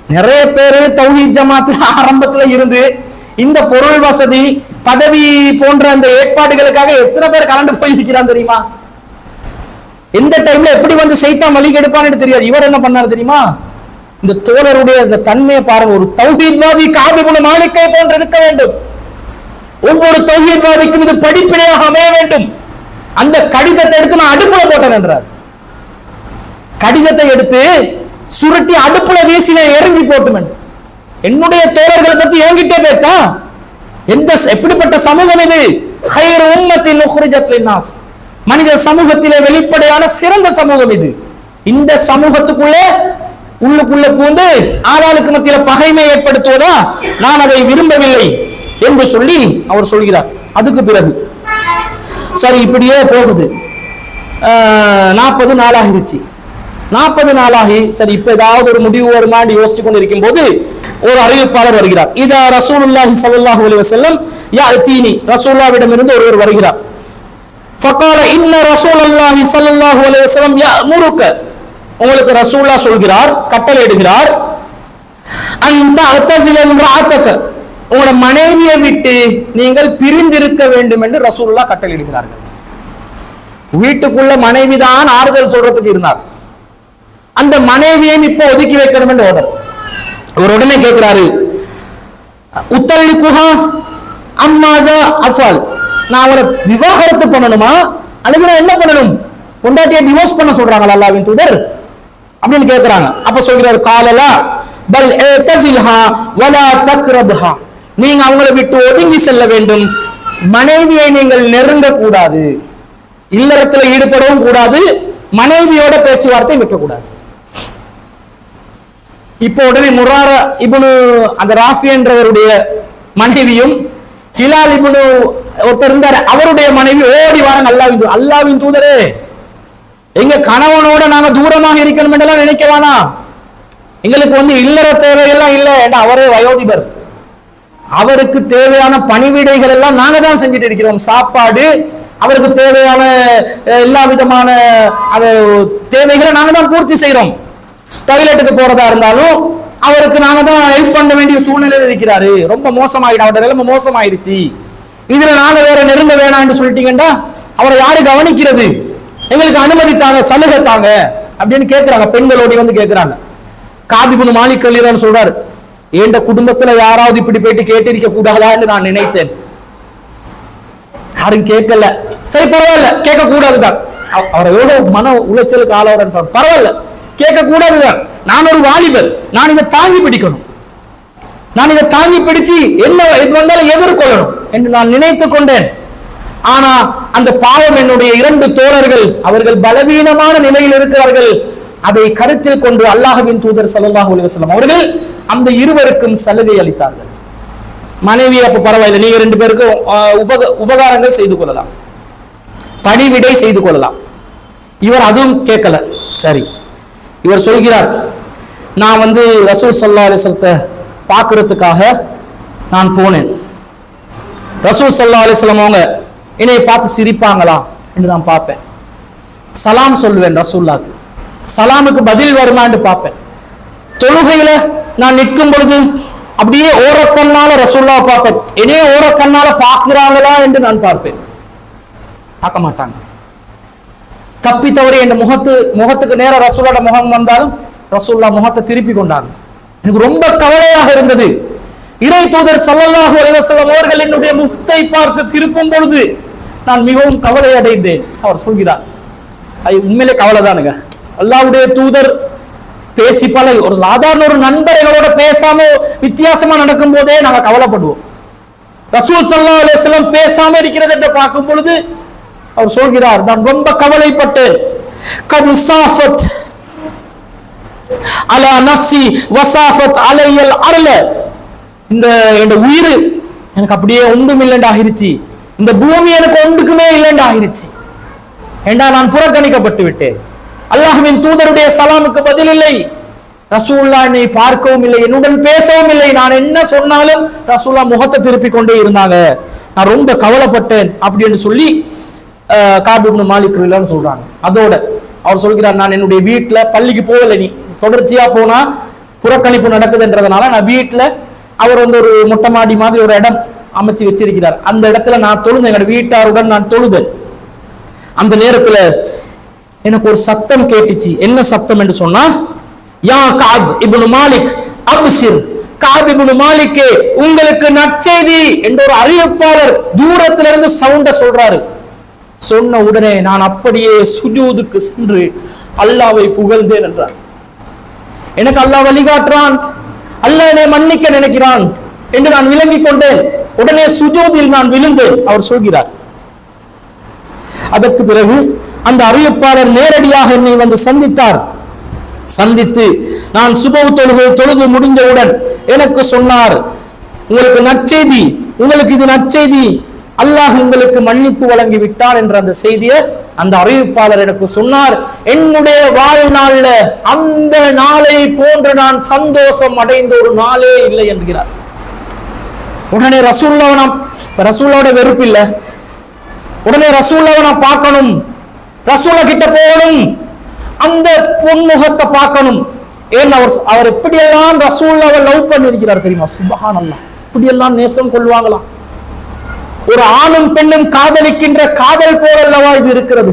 நிறைய பேரு தௌஹீத் ஜமாத்துல ஆரம்பத்துல இருந்து இந்த பொருள் வசதி பதவி போன்ற அந்த ஏற்பாடுகளுக்காக எத்தனை பேர் கலந்து போயிருக்கிறான் தெரியுமா எந்த டைம்ல எப்படி வந்து சைத்தான் வழி கெடுப்பான்னு தெரியாது இவர் என்ன பண்ணாரு தெரியுமா இந்த தோழருடைய அந்த தன்மையை பாருங்க ஒரு தௌஹீத்வாதி காபிபுன மாளிகை போன்று இருக்க வேண்டும் ஒவ்வொரு தௌஹீத்வாதிக்கும் இது படிப்பினையாக அமைய வேண்டும் அந்த கடிதத்தை எடுத்து நான் அடுப்புல போட்டேன் என்றார் கடிதத்தை எடுத்து சுருட்டி அடுப்புல வீசின எரிஞ்சு போட்டுமன் என்னுடைய தோழர்களை பத்தி என்கிட்ட பேச்சா எந்த எப்படிப்பட்ட சமூகம் இது ஹைர் உம்மத்தின் உஹ்ரிஜத் லின்னாஸ் மனித சமூகத்திலே வெளிப்படையான சிறந்த சமூகம் இது இந்த சமூகத்துக்குள்ளே உள்ளுக்குள்ள பூந்து ஆளாளுக்கு மத்தியில பகைமை ஏற்படுத்துவதா நான் அதை விரும்பவில்லை என்று சொல்லி அவர் சொல்கிறார் அதுக்கு பிறகு சரி இப்படியே போகுது நாற்பது நாளாகிருச்சு நாற்பது நாளாகி சரி இப்ப ஏதாவது ஒரு முடிவு வருமான்னு யோசிச்சு கொண்டு இருக்கும் போது ஒரு அறிவிப்பாளர் வருகிறார் இதா ரசூலுல்லாஹி ஸல்லல்லாஹு அலைஹி வஸல்லம் யாத்தீனி ரசூலுல்லாவிடம் இருந்து ஒருவர் வருகிறார் ஃபகால இன்ன ரசூலுல்லாஹி ஸல்லல்லாஹு அலைஹி வஸல்லம் யஅமுருக உங்களுக்கு ரசூலுல்லாஹ் சொல்கிறார் கட்டளை இடுகிறார் அந்த அத்தசில இம்ராஅத்தக உங்களோட மனைவியை விட்டு நீங்கள் பிரிந்திருக்க வேண்டும் என்று ரசூலுல்லாஹ் கட்டளை இடுகிறார்கள் வீட்டுக்குள்ள மனைவிதான் ஆறுதல் சொல்றதுக்கு இருந்தார் அந்த மனைவியையும் இப்ப ஒதுக்கி வைக்கணும் என்று ஓடர் அவர் உடனே கேட்கிறாரு உத்தள்ளி குஹா அம்மாதா அஃபால் நான் அவரை விவாகரத்து பண்ணணுமா அல்லது நான் என்ன பண்ணணும் பொண்டாட்டியை டிவோர்ஸ் பண்ண சொல்றாங்களா அல்லாவின் தூதர் அப்படின்னு கேட்கிறாங்க அப்ப சொல்கிறார் காலலா பல் ஏத்தசில்ஹா வலா தக்ரப்ஹா நீங்க அவங்களை விட்டு ஒதுங்கி செல்ல வேண்டும் மனைவியை நீங்கள் நெருங்க கூடாது இல்லறத்துல ஈடுபடவும் கூடாது மனைவியோட பேச்சுவார்த்தை வைக்க கூடாது இப்போ உடனே முரார இபுனு அந்த ராஃபி என்றவருடைய மனைவியும் ஹிலால் இபுனு ஒருத்தர் இருந்தார் அவருடைய மனைவி ஓடி வாராங்க அல்லாவின் தூதர் அல்லாவின் தூதரே எங்க கணவனோட நாங்க தூரமாக இருக்கணும் என்றெல்லாம் நினைக்க வேணாம் எங்களுக்கு வந்து இல்லற தேவையெல்லாம் இல்லை ஏன்னா அவரே வயோதிபர் அவருக்கு தேவையான பணிவிடைகள் எல்லாம் நாங்க தான் செஞ்சுட்டு இருக்கிறோம் சாப்பாடு அவருக்கு தேவையான அஹ், எல்லா விதமான அது தேவைகளை நாங்க தான் பூர்த்தி செய்றோம் டாய்லெட்டுக்கு போறதா இருந்தாலும் அவருக்கு நாங்க தான் ஹெல்ப் பண்ண வேண்டிய சூழ்நிலையில் இருக்கிறாரு ரொம்ப மோசமாயிடும் அவரோட நிலைமை மோசமாயிருச்சு இதுல நாங்க வேற நெருங்க வேணாம்னு சொல்லிட்டீங்கன்னா அவரை யாரு கவனிக்கிறது எங்களுக்கு அனுமதி தாங்க சலுகை தாங்க அப்படின்னு கேக்குறாங்க பெண்களோடி வந்து கேக்குறாங்க காபிபுன் மாலிக் கல்லீரன் சொல்றாரு என் குடும்பத்துல யாராவது இப்படி போயிட்டு கேட்டிருக்க கூடாதான்னு நான் நினைத்தேன் யாரும் கேட்கல சரி பரவாயில்ல கேட்க கூடாதுதான் அவ- அவர் எவ்வளவு மன உளைச்சலுக்கு ஆளவர் பரவாயில்ல கேட்க கூடாதுதான் நான் ஒரு வாலிபர் நான் இதை தாங்கி பிடிக்கணும் நான் இதை தாங்கி பிடிச்சு என்ன இது வந்தாலும் எதிர்கொள்ளணும் என்று நான் நினைத்து கொண்டேன் ஆனா அந்த பாவம் என்னுடைய இரண்டு தோழர்கள் அவர்கள் பலவீனமான நிலையில் இருக்கிறார்கள் அதை கருத்தில் கொண்டு அல்லாஹ்வின் தூதர் ஸல்லல்லாஹு அலைஹி வஸல்லம் அவர்கள் அந்த இருவருக்கும் சலுகை அளித்தார்கள் மனைவி அப்ப பரவாயில்லை நீங்க ரெண்டு பேருக்கும் ஆஹ், உபக உபகாரங்கள் செய்து கொள்ளலாம் பணிவிடை செய்து கொள்ளலாம் இவர் அதுவும் கேட்கல சரி இவர் சொல்கிறார் நான் வந்து ரசூல் சல்லா அலிஸ்லத்தை பார்க்கறதுக்காக நான் போனேன் ரசூல் சல்லா அலிஸ்லாம் அவங்க என்னை பார்த்து சிரிப்பாங்களா என்று நான் பார்ப்பேன் சலாம் சொல்லுவேன் ரசூல்லாக்கு சலாமுக்கு பதில் வருமான்னு பார்ப்பேன் தொழுகையில நான் நிற்கும் பொழுது அப்படியே ஓரக்கண்ணால ரசூல்லா பார்ப்பேன் என்னையே ஓரக்கண்ணால பார்க்கிறாங்களா என்று நான் பார்ப்பேன் பார்க்க மாட்டாங்க தப்பி தவறி என் முகத்து முகத்துக்கு நேரா ரசூலோட முகம் வந்தாலும் ரசூல்லா முகத்தை திருப்பி கொண்டாங்க எனக்கு ரொம்ப கவலையாக இருந்தது இறை தூதர் ஸல்லல்லாஹு அலைஹி வஸல்லம் அவர்கள் என்னுடைய முகத்தை பார்த்து திருப்பும் பொழுது நான் மிகவும் கவலை அடைந்தேன் அவர் சொல்கிறார் அது உண்மையிலே கவலைதானுங்க அல்லாஹ்வுடைய தூதர் பேசி பல ஒரு சாதாரண ஒரு நண்பர் எங்களோட பேசாம வித்தியாசமா நடக்கும் போதே நாங்க கவலைப்படுவோம் ரசூல் ஸல்லல்லாஹு அலைஹி வஸல்லம் பேசாம இருக்கிறது என்று பார்க்கும் பொழுது அவர் சொல்கிறார் நான் ரொம்ப கவலைப்பட்டேன் கது சாஃபத் அலா நஃப்சி வசாஃபத் அலையல் அருள இந்த என் உயிர் எனக்கு அப்படியே ஒன்றும் இல்லைண்டு ஆகிருச்சு இந்த பூமி எனக்கு ஒன்றுக்குமே இல்லைண்டு ஆகிருச்சு ஏண்டா நான் புறக்கணிக்கப்பட்டு விட்டேன் அல்லாஹ்வின் தூதருடைய சலாமுக்கு பதில் இல்லை ரசூல்லா என்னை பார்க்கவும் இல்லை என்னுடன் பேசவும் இல்லை நான் என்ன சொன்னாலும் ரசூல்லா முகத்தை திருப்பி கொண்டே இருந்தாங்க நான் ரொம்ப கவலைப்பட்டேன் அப்படின்னு சொல்லி காபிப்னு மாலிக் ரிலான்னு சொல்றாங்க அதோட அவர் சொல்கிறார் நான் என்னுடைய வீட்டுல பள்ளிக்கு போகல நீ தொடர்ச்சியா போனா புறக்கணிப்பு நடக்குதுன்றதுனால நான் வீட்டுல அவர் வந்து ஒரு மொட்டை மாடி மாதிரி ஒரு இடம் அமைச்சு வச்சிருக்கிறார் அந்த இடத்துல நான் தொழுதேன் எங்க வீட்டாருடன் நான் தொழுதேன் அந்த நேரத்துல எனக்கு ஒரு சத்தம் கேட்டுச்சு என்ன சத்தம் என்று சொன்னா யா காப் இப்னு மாலிக் அப்சிர் காப் இப்னு மாலிக்கே உங்களுக்கு நற்செய்தி என்ற ஒரு அறிவிப்பாளர் தூரத்துல இருந்து சவுண்ட சொல்றாரு சொன்ன உடனே நான் அப்படியே சுஜூதுக்கு சென்று அல்லாவை புகழ்ந்தேன் என்றார் எனக்கு அல்லாஹ் வழிகாட்டுறான் அல்லாஹ் என்னை மன்னிக்க நினைக்கிறான் என்று நான் விளங்கிக் கொண்டேன் உடனே சுஜூதில் நான் விழுந்தேன் அவர் சொல்கிறார் அதற்கு பிறகு அந்த அறிவிப்பாளர் நேரடியாக என்னை வந்து சந்தித்தார் சந்தித்து நான் சுபவு தொழுகை தொழுது முடிந்தவுடன் எனக்கு சொன்னார் உங்களுக்கு நற்செய்தி உங்களுக்கு இது நற்செய்தி அல்லாஹ் உங்களுக்கு மன்னிப்பு வழங்கி விட்டார் என்ற அந்த செய்தியை அந்த அறிவிப்பாளர் எனக்கு சொன்னார் என்னுடைய வாழ்நாள்ல அந்த நாளை போன்று நான் சந்தோஷம் அடைந்த ஒரு நாளே இல்லை என்கிறார் உடனே ரசூல்லாவை நான் ரசூல்லாவோட வெறுப்பு இல்லை உடனே ரசூல்லாவை நான் பார்க்கணும் ரசூலா கிட்ட போகணும் அந்த பொன்முகத்தை பார்க்கணும் ஏன் அவர் அவர் எப்படியெல்லாம் ரசூல்லாவை லவ் பண்ணிருக்கிறார் தெரியுமா சுபஹான் அல்லாஹ் இப்படியெல்லாம் நேசம் கொள்வாங்களாம் ஒரு ஆணும் பெண்ணும் காதலிக்கின்ற காதல் போலல்லவா இது இருக்கிறது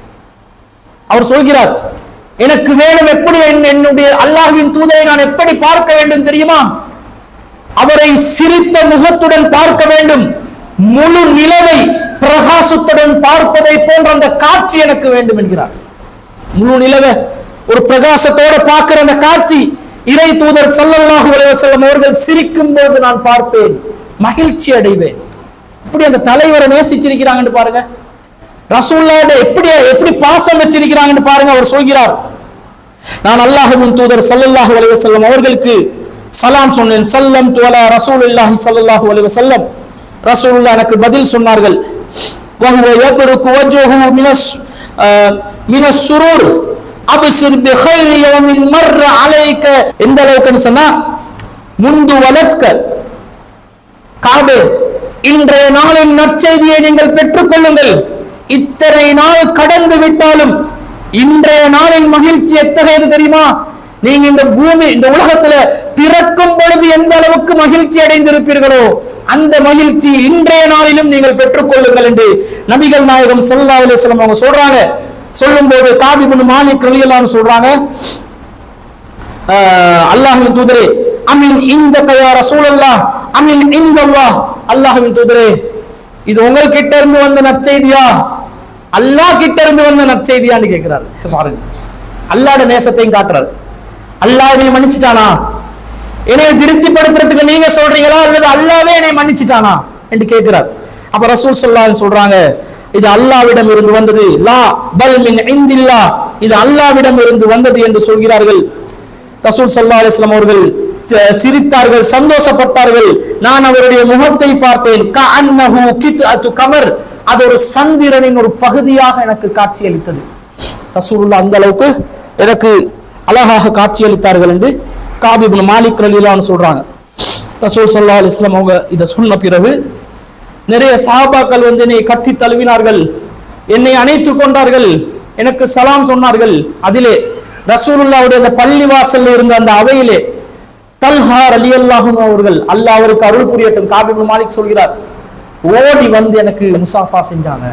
அவர் சொல்கிறார் எனக்கு வேணும் எப்படி என்- என்னுடைய அல்லாஹ்வின் தூதரை நான் எப்படி பார்க்க வேண்டும் தெரியுமா அவரை சிரித்த முகத்துடன் பார்க்க வேண்டும் முழு நிலவை பிரகாசத்துடன் பார்ப்பதை போன்ற அந்த காட்சி எனக்கு வேண்டும் என்கிறார் முழு நிலவை ஒரு பிரகாசத்தோட பார்க்கிற அந்த காட்சி இறை தூதர் ஸல்லல்லாஹு அலைஹி வஸல்லம் அவர்கள் சிரிக்கும் போது நான் பார்ப்பேன் மகிழ்ச்சி அடைவேன் இப்படி அந்த தலைவரை நேசிச்சிருக்கிறாங்கன்னு பாருங்க ரசூல்லாவோட எப்படி எப்படி பாசம் வச்சிருக்கிறாங்கன்னு பாருங்க அவர் சொல்கிறார் நான் அல்லாஹ்வின் தூதர் ஸல்லல்லாஹு அலைஹி வஸல்லம் அவர்களுக்கு சலாம் சொன்னேன் சல்லம் துவலா ரசூலுல்லாஹி ஸல்லல்லாஹு அலைஹி வஸல்லம் ரசூலுல்லாஹ் எனக்கு பதில் சொன்னார்கள் وهو يبرك وجهه من الس- آه، من السرور أبصر بخير يوم مر عليك எந்த அளவுக்குன்னு சொன்னா முந்து வளர்க்க காபே இன்றைய நாளின் நற்செய்தியை நீங்கள் பெற்றுக் கொள்ளுங்கள் இத்தனை நாள் கடந்து விட்டாலும் இன்றைய நாளின் மகிழ்ச்சி எத்தகையது தெரியுமா நீங்க இந்த பூமி இந்த உலகத்துல பிறக்கும் பொழுது எந்த அளவுக்கு மகிழ்ச்சி அடைந்திருப்பீர்களோ அந்த மகிழ்ச்சி இன்றைய நாளிலும் நீங்கள் பெற்றுக் கொள்ளுங்கள் என்று நபிகள் நாயகம் ஸல்லல்லாஹு அலைஹி வஸல்லம் அவங்க சொல்றாங்க சொல்லும்போது காபிபுன் மாலிக் ரலியல்லாஹு அன்ஹு சொல்றாங்க ஆஹ் அல்லாஹ்வின் தூதரே அமின் இந்த கயா ரசூலல்லாஹ் அமின் இந்த அல்லாஹ் அல்லாஹ்வின் தூதரே இது உங்கள் கிட்ட இருந்து வந்த நற்செய்தியா அல்லாஹ் கிட்ட இருந்து வந்த நற்செய்தியான்னு கேட்கிறாரு பாருங்க அல்லாஹ்ட நேசத்தையும் காட்டுறாரு அல்லாஹ் என்னை மன்னிச்சிட்டானா என்னை திருப்திப்படுத்துறதுக்கு நீங்க சொல்றீங்களா அல்லது அல்லாவே என்னை மன்னிச்சிட்டானா என்று கேட்கிறார் அப்ப ரசூல் ஸல்லல்லாஹு அலைஹி சொல்றாங்க இது அல்லாவிடம் இருந்து வந்தது லா பல் மின் இந்தில்லா இது அல்லாவிடம் இருந்து வந்தது என்று சொல்கிறார்கள் ரசூல் சல்லா அலிஸ்லாம் அவர்கள் த- சிரித்தார்கள் சந்தோஷப்பட்டார்கள் நான் அவருடைய முகத்தை பார்த்தேன் கஅன்னஹு கித்அத்து கமர் அது ஒரு சந்திரனின் ஒரு பகுதியாக எனக்கு காட்சியளித்தது ரசூலுல்லாஹ் அந்த அளவுக்கு எனக்கு அழகாக காட்சியளித்தார்கள் என்று காபிபுன் மாலிக் ரலிலான்னு சொல்றாங்க ரசூல் சல்லா அலிஸ்லாம் அவங்க இதை சொன்ன பிறகு நிறைய சஹாபாக்கள் வந்து என்னை கட்டி தழுவினார்கள் என்னை அணைத்துக் கொண்டார்கள் எனக்கு சலாம் சொன்னார்கள் அதிலே ரசூலுல்லாவுடைய அந்த பள்ளிவாசல்ல இருந்த அந்த அவையிலே தல்ஹார் அலி அல்லாஹும் அவர்கள் அல்லாஹ் அவருக்கு அருள் புரியட்டும் காபிபுல் மாலிக் சொல்கிறார் ஓடி வந்து எனக்கு முசாஃபா செஞ்சாங்க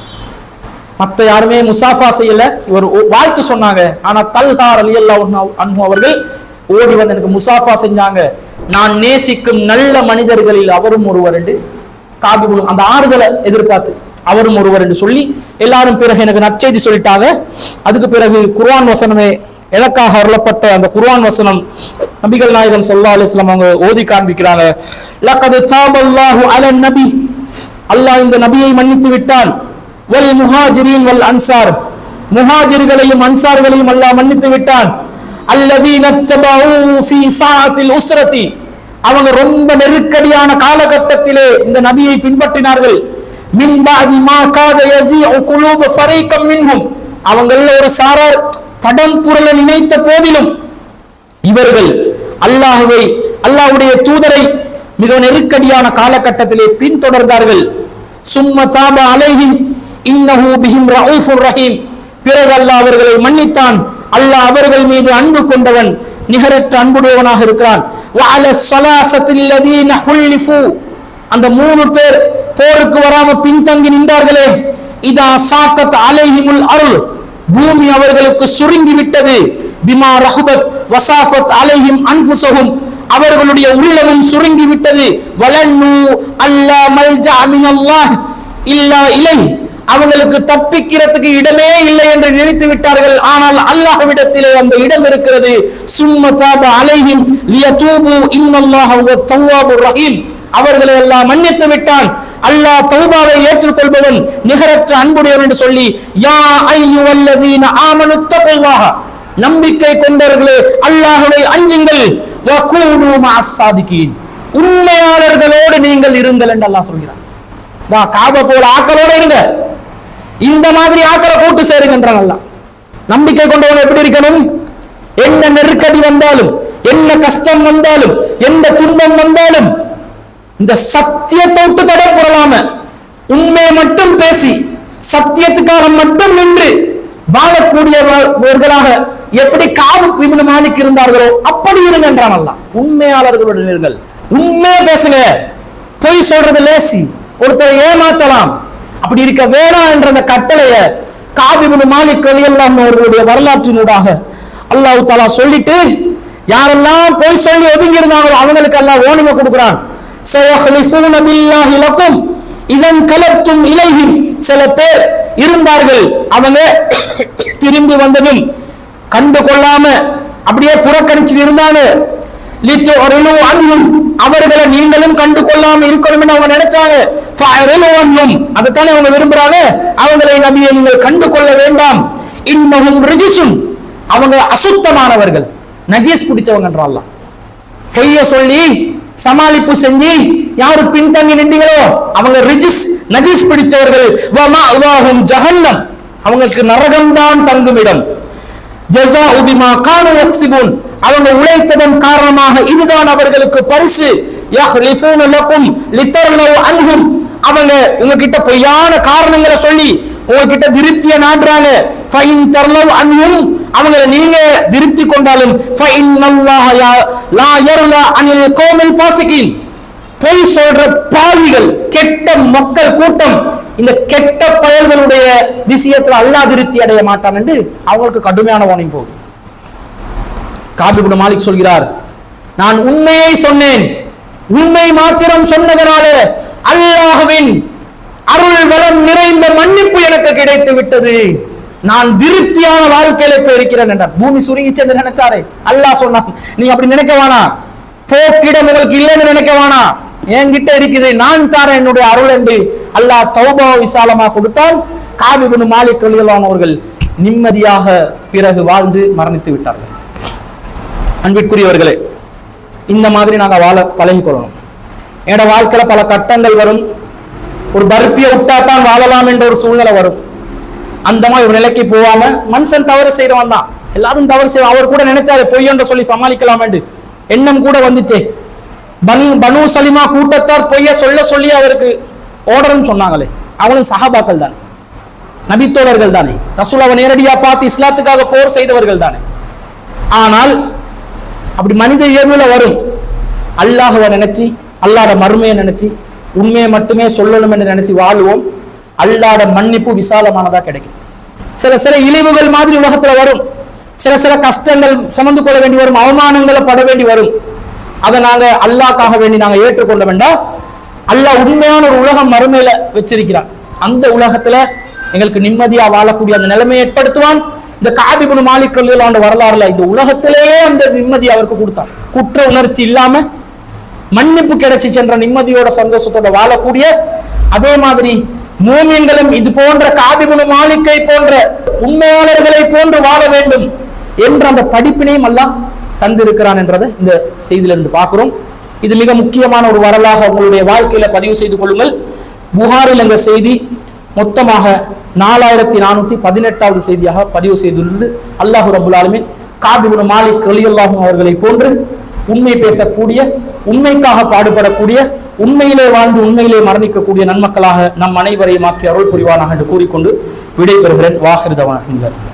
மத்த யாருமே முசாஃபா செய்யல இவர் ஓ- வாழ்த்து சொன்னாங்க ஆனா தல்ஹார் அலி அல்லாஹ் அவர்கள் ஓடி வந்து எனக்கு முசாஃபா செஞ்சாங்க நான் நேசிக்கும் நல்ல மனிதர்களில் அவரும் ஒருவர் என்று காபிபுல் அந்த ஆறுதலை எதிர்பார்த்து அவரும் ஒருவர் என்று சொல்லி எல்லாரும் பிறகு எனக்கு நற்செய்தி சொல்லிட்டாங்க அதுக்கு பிறகு குர்ஆன் வசனமே எதற்காக அருளப்பட்ட அந்த குர்ஆன் வசனம் நபிகள் நாயகம் ஸல்லல்லாஹு அலைஹி வஸல்லம் அவங்க ஓதி காண்பிக்கிறாங்க லக்கது தாபல்லாஹு அலன் நபி அல்லாஹ் இந்த நபியை மன்னித்து விட்டான் வல் முஹாஜிரீன் வல் அன்சார் முஹாஜிர்களையும் அன்சார்களையும் அல்லாஹ் மன்னித்து விட்டான் அல்லதீன தபஊ ஃபீ சாஅத்தில் உஸ்ரதி அவங்க ரொம்ப நெருக்கடியான காலகட்டத்திலே இந்த நபியை பின்பற்றினார்கள் மின் பாதி மா காத யஸீஉ குலூப ஃபரீகம் மின்ஹும் அவங்கள ஒரு சாரார் தடம் புரள நினைத்த போதிலும் இவர்கள் அல்லாஹ்வை அல்லாஹ்வுடைய தூதரை மிக நெருக்கடியான காலகட்டத்திலே பின்தொடர்ந்தார்கள் சும்ம தாப அலைஹிம் இன்னஹு பிஹிம் ரഊஃபுர் ரஹீம் பிறகு அல்லாஹ் அவர்களை மன்னித்தான் அல்லாஹ் அவர்கள் மீது அன்பு கொண்டவன் நிகரற்ற அன்புடையவனாக இருக்கிறான் வஅல ஸலாசத்தில் லதீன ஹுல்லிஃபு அந்த மூணு பேர் போருக்கு வராம பின்தங்கி நின்றார்களே இதா சாக்கத் அலைஹிமுல் அருள் பூமி அவர்களுக்கு சுருங்கி விட்டது பிமா ரஹுபத் வசாஃபத் அலைஹிம் அன்ஃபுஸஹும் அவர்களுடைய உள்ளமும் சுருங்கி விட்டது வலன்னு அல்லா மல்ஜா மினல்லாஹ் இல்லா இலை அவங்களுக்கு தப்பிக்கிறதுக்கு இடமே இல்லை என்று நினைத்து விட்டார்கள் ஆனால் அல்லாஹ்விடத்திலே அந்த இடம் இருக்கிறது சும்ம தாப அலைஹிம் லியதூபு இன்னல்லாஹ ஹுவ தவ்வாபுர் ரஹீம் அவர்களை எல்லாம் மன்னித்து விட்டான் அல்லாஹ் தௌபாவை ஏற்றுக்கொள்பவன் நிகரற்ற அன்புடையவன் என்று சொல்லி யா ஐயுவல்லதீன ஆமனு தகுல்லாஹ நம்பிக்கை கொண்டவர்களே அல்லாஹ்வை அஞ்சுங்கள் வகூனு மஅஸ்ஸாதிகீன் உண்மையாளர்களோடு நீங்கள் இருங்கள் என்று அல்லாஹ் சொல்கிறான் வா காப போல ஆக்களோட இருங்க இந்த மாதிரி ஆக்களை கூட்டு சேருங்கன்றான் அல்லாஹ் நம்பிக்கை கொண்டவன் எப்படி இருக்கணும் என்ன நெருக்கடி வந்தாலும் என்ன கஷ்டம் வந்தாலும் எந்த துன்பம் வந்தாலும் இந்த சத்தியத்தை விட்டு தடம் புரளாம உண்மையை மட்டும் பேசி சத்தியத்துக்காக மட்டும் நின்று வாழக்கூடியவர்களாக எப்படி காவு இப்னு மாலிக் இருந்தார்களோ அப்படி இருங்க என்றான் அல்லாஹ் உண்மையாளர்களுடன் இருங்கள் உண்மையை பேசுங்க பொய் சொல்றது லேசி ஒருத்தரை ஏமாத்தலாம் அப்படி இருக்க வேணாம் என்ற அந்த கட்டளைய காபிபுன் மாலிக் ரலியல்லாஹு அவர்களுடைய வரலாற்றினூடாக அல்லாஹ் தஆலா சொல்லிட்டு யாரெல்லாம் பொய் சொல்லி ஒதுங்கி இருந்தாங்களோ அவங்களுக்கு அல்லாஹ் ஓனிங்க கொடுக்குறான் சயஹ்லிஃபூன பில்லாஹி லக்கும் இதன் கலப்தும் இலைஹிம் சில பேர் இருந்தார்கள் அவங்க திரும்பி வந்ததும் கண்டு கொள்ளாம அப்படியே புறக்கணிச்சு இருந்தாங்க லித்துரிலு அன்ஹும் அவர்களை நீங்களும் கண்டு கொள்ளாம இருக்கணும்னு அவங்க நினைச்சாங்க ஃபஅரிலு அன்ஹும் அதைத்தானே அவங்க விரும்புறாங்க அவங்களை நபியை நீங்கள் கண்டு கொள்ள வேண்டாம் இன்னஹும் ரிஜிசும் அவங்க அசுத்தமானவர்கள் நஜீஸ் பிடிச்சவங்கன்றாலாம் பொய்ய சொல்லி சமாளிப்பு செஞ்சு யாரு பின்தங்கி நின்றீங்களோ அவங்க ரிஜிஸ் நஜீஸ் பிடித்தவர்கள் வமஅவாஹும் ஜஹன்னம் அவங்களுக்கு நரகம்தான் தங்குமிடம் ஜஸாஉ பிமா கானு யக்ஸிபூன் அவங்க உழைத்ததன் காரணமாக இதுதான் அவர்களுக்கு பரிசு யஹ்லிஃபூன லக்கும் லிதர்லவு அன்ஹும் அவங்க உங்ககிட்ட பொய்யான காரணங்களை சொல்லி உங்ககிட்ட திருப்தியை நாடுறாங்க ஃபைன் தர்லவ் அன்ஹும் அவங்களை நீங்க திருப்தி கொண்டாலும் ஃபைன் அல்லாஹ் லா யர்லா அனில் கௌமில் ஃபாசிகின் பொய் சொல்ற பாவிகள் கெட்ட மக்கள் கூட்டம் இந்த கெட்ட பயல்களுடைய விஷயத்துல அல்லாஹ் திருப்தி அடைய மாட்டான் என்று அவங்களுக்கு கடுமையான வார்னிங் போகுது காபிபுட மாலிக் சொல்கிறார் நான் உண்மையை சொன்னேன் உண்மை மாத்திரம் சொன்னதனால அல்லாஹ்வின் அருள் வளம் நிறைந்த மன்னிப்பு எனக்கு கிடைத்து விட்டது நான் திருப்தியான வாழ்க்கையில இப்ப இருக்கிறேன் என்றார் பூமி சுருங்கிச்சு என்று நினைச்சாரே அல்லாஹ் சொன்னான் நீ அப்படி நினைக்க வேணாம் போக்கிடம் உங்களுக்கு இல்லைன்னு நினைக்க வேணாம் என்கிட்ட இருக்குது நான் தாரேன் என்னுடைய அருள் என்று அல்லாஹ் தௌபா விசாலமா கொடுத்தால் காபிபுன் மாலிக் ரலியல்லாஹு அவர்கள் நிம்மதியாக பிறகு வாழ்ந்து மரணித்து விட்டார்கள் அன்பிற்குரியவர்களே இந்த மாதிரி நாங்க வாழ பழகிக்கொள்ளணும் என்னோட வாழ்க்கையில பல கட்டங்கள் வரும் ஒரு பருப்பியை விட்டா தான் வாழலாம் என்ற ஒரு சூழ்நிலை வரும் அந்த மாதிரி ஒரு நிலைக்கு போகாம மனுஷன் தவறு செய்யறவன் தான் எல்லாரும் தவறு செய்வோம் அவர் கூட நினைச்சாரு பொய் என்று சொல்லி சமாளிக்கலாம் எண்ணம் கூட வந்துச்சே பனு பனு சலிமா கூட்டத்தார் பொய்ய சொல்ல சொல்லி அவருக்கு ஓடர்னு சொன்னாங்களே அவங்களும் சஹாபாக்கள் தானே நபித்தோழர்கள் தானே ரசூலாவை நேரடியா பார்த்து இஸ்லாத்துக்காக போர் செய்தவர்கள் தானே ஆனால் அப்படி மனித இயல்புல வரும் அல்லாஹ்வை நினைச்சு அல்லாஹ்ட மறுமையை நினைச்சு உண்மையை மட்டுமே சொல்லணும் என்று நினைச்சு வாழுவோம் அல்லாஹ்ட மன்னிப்பு விசாலமானதா கிடைக்கும் சில சில இழிவுகள் மாதிரி உலகத்துல வரும் சில சில கஷ்டங்கள் சுமந்து கொள்ள வேண்டி வரும் அவமானங்களை பட வேண்டி வரும் அதை நாங்க அல்லாஹ்க்காக வேண்டி நாங்க ஏற்றுக்கொள்ள வேண்டாம் அல்லாஹ் உண்மையான ஒரு உலகம் மறுமையில வச்சிருக்கிறான் அந்த உலகத்துல எங்களுக்கு நிம்மதியா வாழக்கூடிய அந்த நிலைமையை ஏற்படுத்துவான் இந்த காபிபுன் மாலிக் ரலியல்லாஹு வரலாறுல இந்த உலகத்திலேயே அந்த நிம்மதி அவருக்கு கொடுத்தான் குற்ற உணர்ச்சி இல்லாம மன்னிப்பு கிடைச்சி சென்ற நிம்மதியோட சந்தோஷத்தோட வாழக்கூடிய அதே மாதிரி மூமியங்களும் இது போன்ற காபிபுன் மாலிக்கை போன்ற உண்மையாளர்களை போன்று வாழ வேண்டும் என்ற அந்த படிப்பினையும் எல்லாம் தந்திருக்கிறான் என்றதை இந்த செய்தியிலிருந்து பார்க்கிறோம் இது மிக முக்கியமான ஒரு வரலாக உங்களுடைய வாழ்க்கையில பதிவு செய்து கொள்ளுங்கள் புகாரில் இந்த செய்தி மொத்தமாக நாலாயிரத்தி நானூத்தி பதினெட்டாவது செய்தியாக பதிவு செய்துள்ளது அல்லாஹு ரபுல் ஆலமின் காபிபுன் மாலிக் ரலியல்லாஹு அவர்களை போன்று உண்மை பேசக்கூடிய உண்மைக்காக பாடுபடக்கூடிய உண்மையிலே வாழ்ந்து உண்மையிலே மரணிக்கக்கூடிய நன்மக்களாக நம் அனைவரையும் ஆக்கி அருள் புரிவானாக என்று கூறிக்கொண்டு விடைபெறுகிறேன் வாகிருதவன்